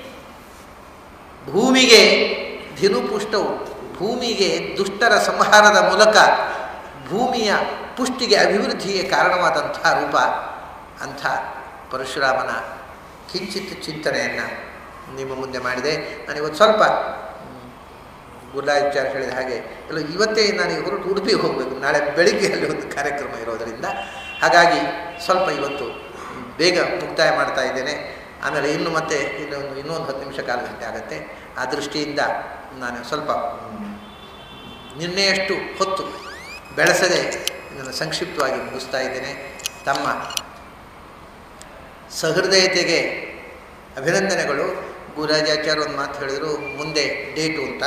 ಭೂಮಿಗೆ ಧಿನುಪುಷ್ಟವು ಭೂಮಿಗೆ ದುಷ್ಟರ ಸಂಹಾರದ ಮೂಲಕ ಭೂಮಿಯ ಪುಷ್ಟಿಗೆ ಅಭಿವೃದ್ಧಿಗೆ ಕಾರಣವಾದಂಥ ರೂಪ ಅಂಥ ಪರಶುರಾಮನ ಕಿಂಚಿತ್ ಚಿಂತನೆಯನ್ನು ನಿಮ್ಮ ಮುಂದೆ ಮಾಡಿದೆ ನಾನಿವತ್ತು ಸ್ವಲ್ಪ ಗುರುರಾಜಾಚಾರ್ಯ ಹೇಳಿದ ಹಾಗೆ ಎಲ್ಲ ಇವತ್ತೇ ನಾನು ಹೊರಟು ಉಡುಪಿಗೆ ಹೋಗಬೇಕು ನಾಳೆ ಬೆಳಿಗ್ಗೆ ಅಲ್ಲಿ ಒಂದು ಕಾರ್ಯಕ್ರಮ ಇರೋದರಿಂದ ಹಾಗಾಗಿ ಸ್ವಲ್ಪ ಇವತ್ತು ಬೇಗ ಮುಕ್ತಾಯ ಮಾಡ್ತಾ ಇದ್ದೇನೆ ಆಮೇಲೆ ಇನ್ನು ಮತ್ತೆ ಇನ್ನೊಂದು ಇನ್ನೊಂದು ಹತ್ತು ನಿಮಿಷ ಕಾಲ ಗಂಟೆ ಆಗುತ್ತೆ ಆ ದೃಷ್ಟಿಯಿಂದ ನಾನು ಸ್ವಲ್ಪ ನಿನ್ನೆಯಷ್ಟು ಹೊತ್ತು ಬೆಳೆಸದೆ ಇದನ್ನು ಸಂಕ್ಷಿಪ್ತವಾಗಿ ಮುಗಿಸ್ತಾ ಇದ್ದೇನೆ ತಮ್ಮ ಸಹೃದಯತೆಗೆ ಅಭಿನಂದನೆಗಳು ಗುರುರಾಜಾಚಾರ್ಯ ಒಂದು ಮಾತು ಹೇಳಿದರು ಮುಂದೆ ಡೇಟು ಅಂತ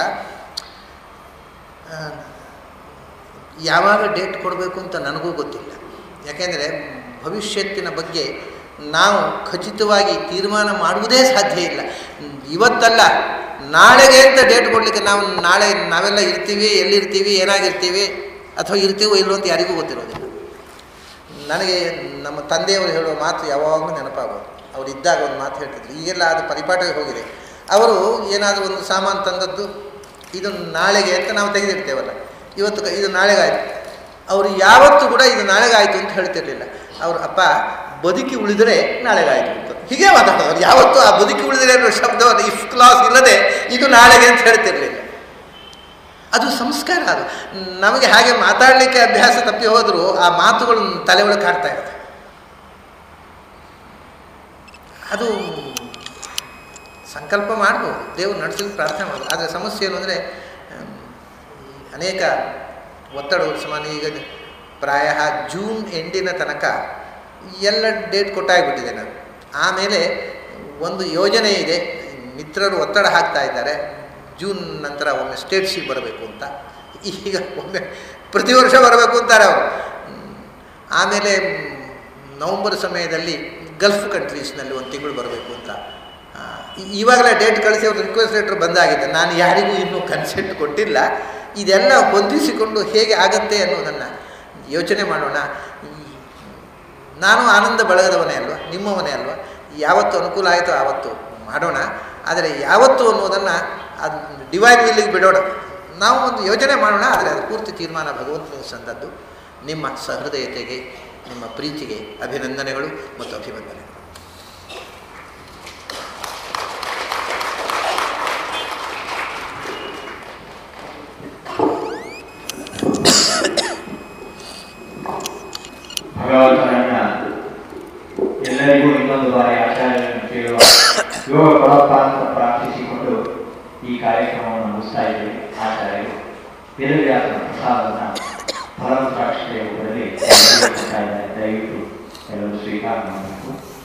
ಯಾವಾಗ ಡೇಟ್ ಕೊಡಬೇಕು ಅಂತ ನನಗೂ ಗೊತ್ತಿಲ್ಲ ಯಾಕೆಂದರೆ ಭವಿಷ್ಯತ್ತಿನ ಬಗ್ಗೆ ನಾವು ಖಚಿತವಾಗಿ ತೀರ್ಮಾನ ಮಾಡುವುದೇ ಸಾಧ್ಯ ಇಲ್ಲ ಇವತ್ತಲ್ಲ ನಾಳೆಗೆ ಅಂತ ಡೇಟ್ ಕೊಡಲಿಕ್ಕೆ ನಾವು ನಾಳೆ ನಾವೆಲ್ಲ ಇರ್ತೀವಿ ಎಲ್ಲಿರ್ತೀವಿ ಏನಾಗಿರ್ತೀವಿ ಅಥವಾ ಇರ್ತೀವೋ ಇಲ್ಲೋ ಅಂತ ಯಾರಿಗೂ ಗೊತ್ತಿರೋದಿಲ್ಲ ನನಗೆ ನಮ್ಮ ತಂದೆಯವರು ಹೇಳುವ ಮಾತು ಯಾವಾಗಲೂ ನೆನಪಾಗೋದು ಅವ್ರು ಇದ್ದಾಗ ಒಂದು ಮಾತು ಹೇಳ್ತಿದ್ರು ಈಗೆಲ್ಲ ಅದು ಪರಿಪಾಠಕ್ಕೆ ಹೋಗಿದೆ ಅವರು ಏನಾದರೂ ಒಂದು ಸಾಮಾನು ತಂದದ್ದು ಇದು ನಾಳೆಗೆ ಅಂತ ನಾವು ತೆಗೆದಿರ್ತೇವಲ್ಲ ಇವತ್ತು ಕ- ಇದು ನಾಳೆಗಾಯಿತು ಅವರು ಯಾವತ್ತೂ ಕೂಡ ಇದು ನಾಳೆಗಾಯಿತು ಅಂತ ಹೇಳ್ತಿರ್ಲಿಲ್ಲ ಅವರು ಅಪ್ಪ ಬದುಕಿ ಉಳಿದರೆ ನಾಳೆಗಾಯಿತು ಅಂತ ಹೀಗೆ ಮಾತಾಡೋರು ಯಾವತ್ತೂ ಆ ಬದುಕಿ ಉಳಿದರೆ ಅನ್ನೋ ಶಬ್ದವನ್ನು ಇಫ್ ಕ್ಲಾಸ್ ಇಲ್ಲದೆ ಇದು ನಾಳೆಗೆ ಅಂತ ಹೇಳ್ತಿರ್ಲಿಲ್ಲ ಅದು ಸಂಸ್ಕಾರ ಅದು ನಮಗೆ ಹಾಗೆ ಮಾತಾಡಲಿಕ್ಕೆ ಅಭ್ಯಾಸ ತಪ್ಪಿ ಹೋದರೂ ಆ ಮಾತುಗಳು ತಲೆ ಒಳಗೆ ಕಾಡ್ತಾ ಇರುತ್ತೆ ಅದು ಸಂಕಲ್ಪ ಮಾಡ್ಬೋದು ದೇವರು ನಡೆಸಲಿಕ್ಕೆ ಪ್ರಾರ್ಥನೆ ಮಾಡೋದು ಆದರೆ ಸಮಸ್ಯೆ ಏನು ಅಂದರೆ ಅನೇಕ ಒತ್ತಡ ಸಮಾನ ಈಗ ಪ್ರಾಯ ಜೂನ್ ಎಂಡಿನ ತನಕ ಎಲ್ಲ ಡೇಟ್ ಕೊಟ್ಟಾಗಿಬಿಟ್ಟಿದೆ ನಾನು ಆಮೇಲೆ ಒಂದು ಯೋಜನೆ ಇದೆ ಮಿತ್ರರು ಒತ್ತಡ ಹಾಕ್ತಾ ಇದ್ದಾರೆ ಜೂನ್ ನಂತರ ಒಮ್ಮೆ ಸ್ಟೇಟ್ಸಿಗೆ ಬರಬೇಕು ಅಂತ ಈಗ ಒಮ್ಮೆ ಪ್ರತಿ ವರ್ಷ ಬರಬೇಕು ಅಂತಾರೆ ಅವರು ಆಮೇಲೆ ನವಂಬರ್ ಸಮಯದಲ್ಲಿ ಗಲ್ಫ್ ಕಂಟ್ರೀಸ್ನಲ್ಲಿ ಒಂದು ತಿಂಗಳು ಬರಬೇಕು ಅಂತ ಆ, ಈ- ಇವಾಗಲೇ ಡೇಟ್ ಕಳಿಸಿ ಅವ್ರ ರಿಕ್ವೆಸ್ಟ್ ಲೆಟ್ರ್ ಬಂದಾಗಿದೆ ನಾನು ಯಾರಿಗೂ ಇನ್ನೂ ಕನ್ಸೆಂಟ್ ಕೊಟ್ಟಿಲ್ಲ ಇದೆಲ್ಲ ಹೊಂದಿಸಿಕೊಂಡು ಹೇಗೆ ಆಗತ್ತೆ ಅನ್ನೋದನ್ನು ಯೋಚನೆ ಮಾಡೋಣ ಈ- ನಾನು ಆನಂದ ಬಳಗದವನೇ ಅಲ್ವಾ ನಿಮ್ಮವನೇ ಅಲ್ವಾ ಯಾವತ್ತು ಅನುಕೂಲ ಆಯಿತೋ ಆವತ್ತು ಮಾಡೋಣ ಆದರೆ ಯಾವತ್ತು ಅನ್ನೋದನ್ನು ಅದು ಡಿವೈನ್ ವಿಲ್ಲಿಗೆ ಬಿಡೋಣ ನಾವು ಒಂದು ಯೋಚನೆ ಮಾಡೋಣ ಆದರೆ ಅದು ಪೂರ್ತಿ ತೀರ್ಮಾನ ಭಗವಂತನ ಸಂದದ್ದು ನಿಮ್ಮ ಸಹೃದಯತೆಗೆ ನಿಮ್ಮ ಪ್ರೀತಿಗೆ ಅಭಿನಂದನೆಗಳು ಮತ್ತು ಅಭಿವಂದನೆಗಳು ಭಗವಂತನನ್ನ ಎಲ್ಲರಿಗೂ ಇನ್ನೊಂದು ಬಾರಿ ಆಚಾರ್ಯರನ್ನು ಕೇಳುವ ಯೋಗ ಕೊಡಪ್ಪ ಅಂತ ಪ್ರಾರ್ಥಿಸಿಕೊಂಡು ಈ ಕಾರ್ಯಕ್ರಮವನ್ನು ಮುಗಿಸ್ತಾ ಇದ್ದೇವೆ ಆಚಾರ್ಯರು ವೇದವ್ಯಾಸನ ಪ್ರಸಾದವನ್ನು ಫಲವತ್ತಾಕ್ಷತೆಯ ರೂಪದಲ್ಲಿ ಎಲ್ಲರಿಗೂ ಕೊಡ್ತಾ ಇದ್ದಾರೆ ದಯವಿಟ್ಟು ಎಲ್ಲರೂ ಸ್ವೀಕಾರ ಮಾಡಬೇಕು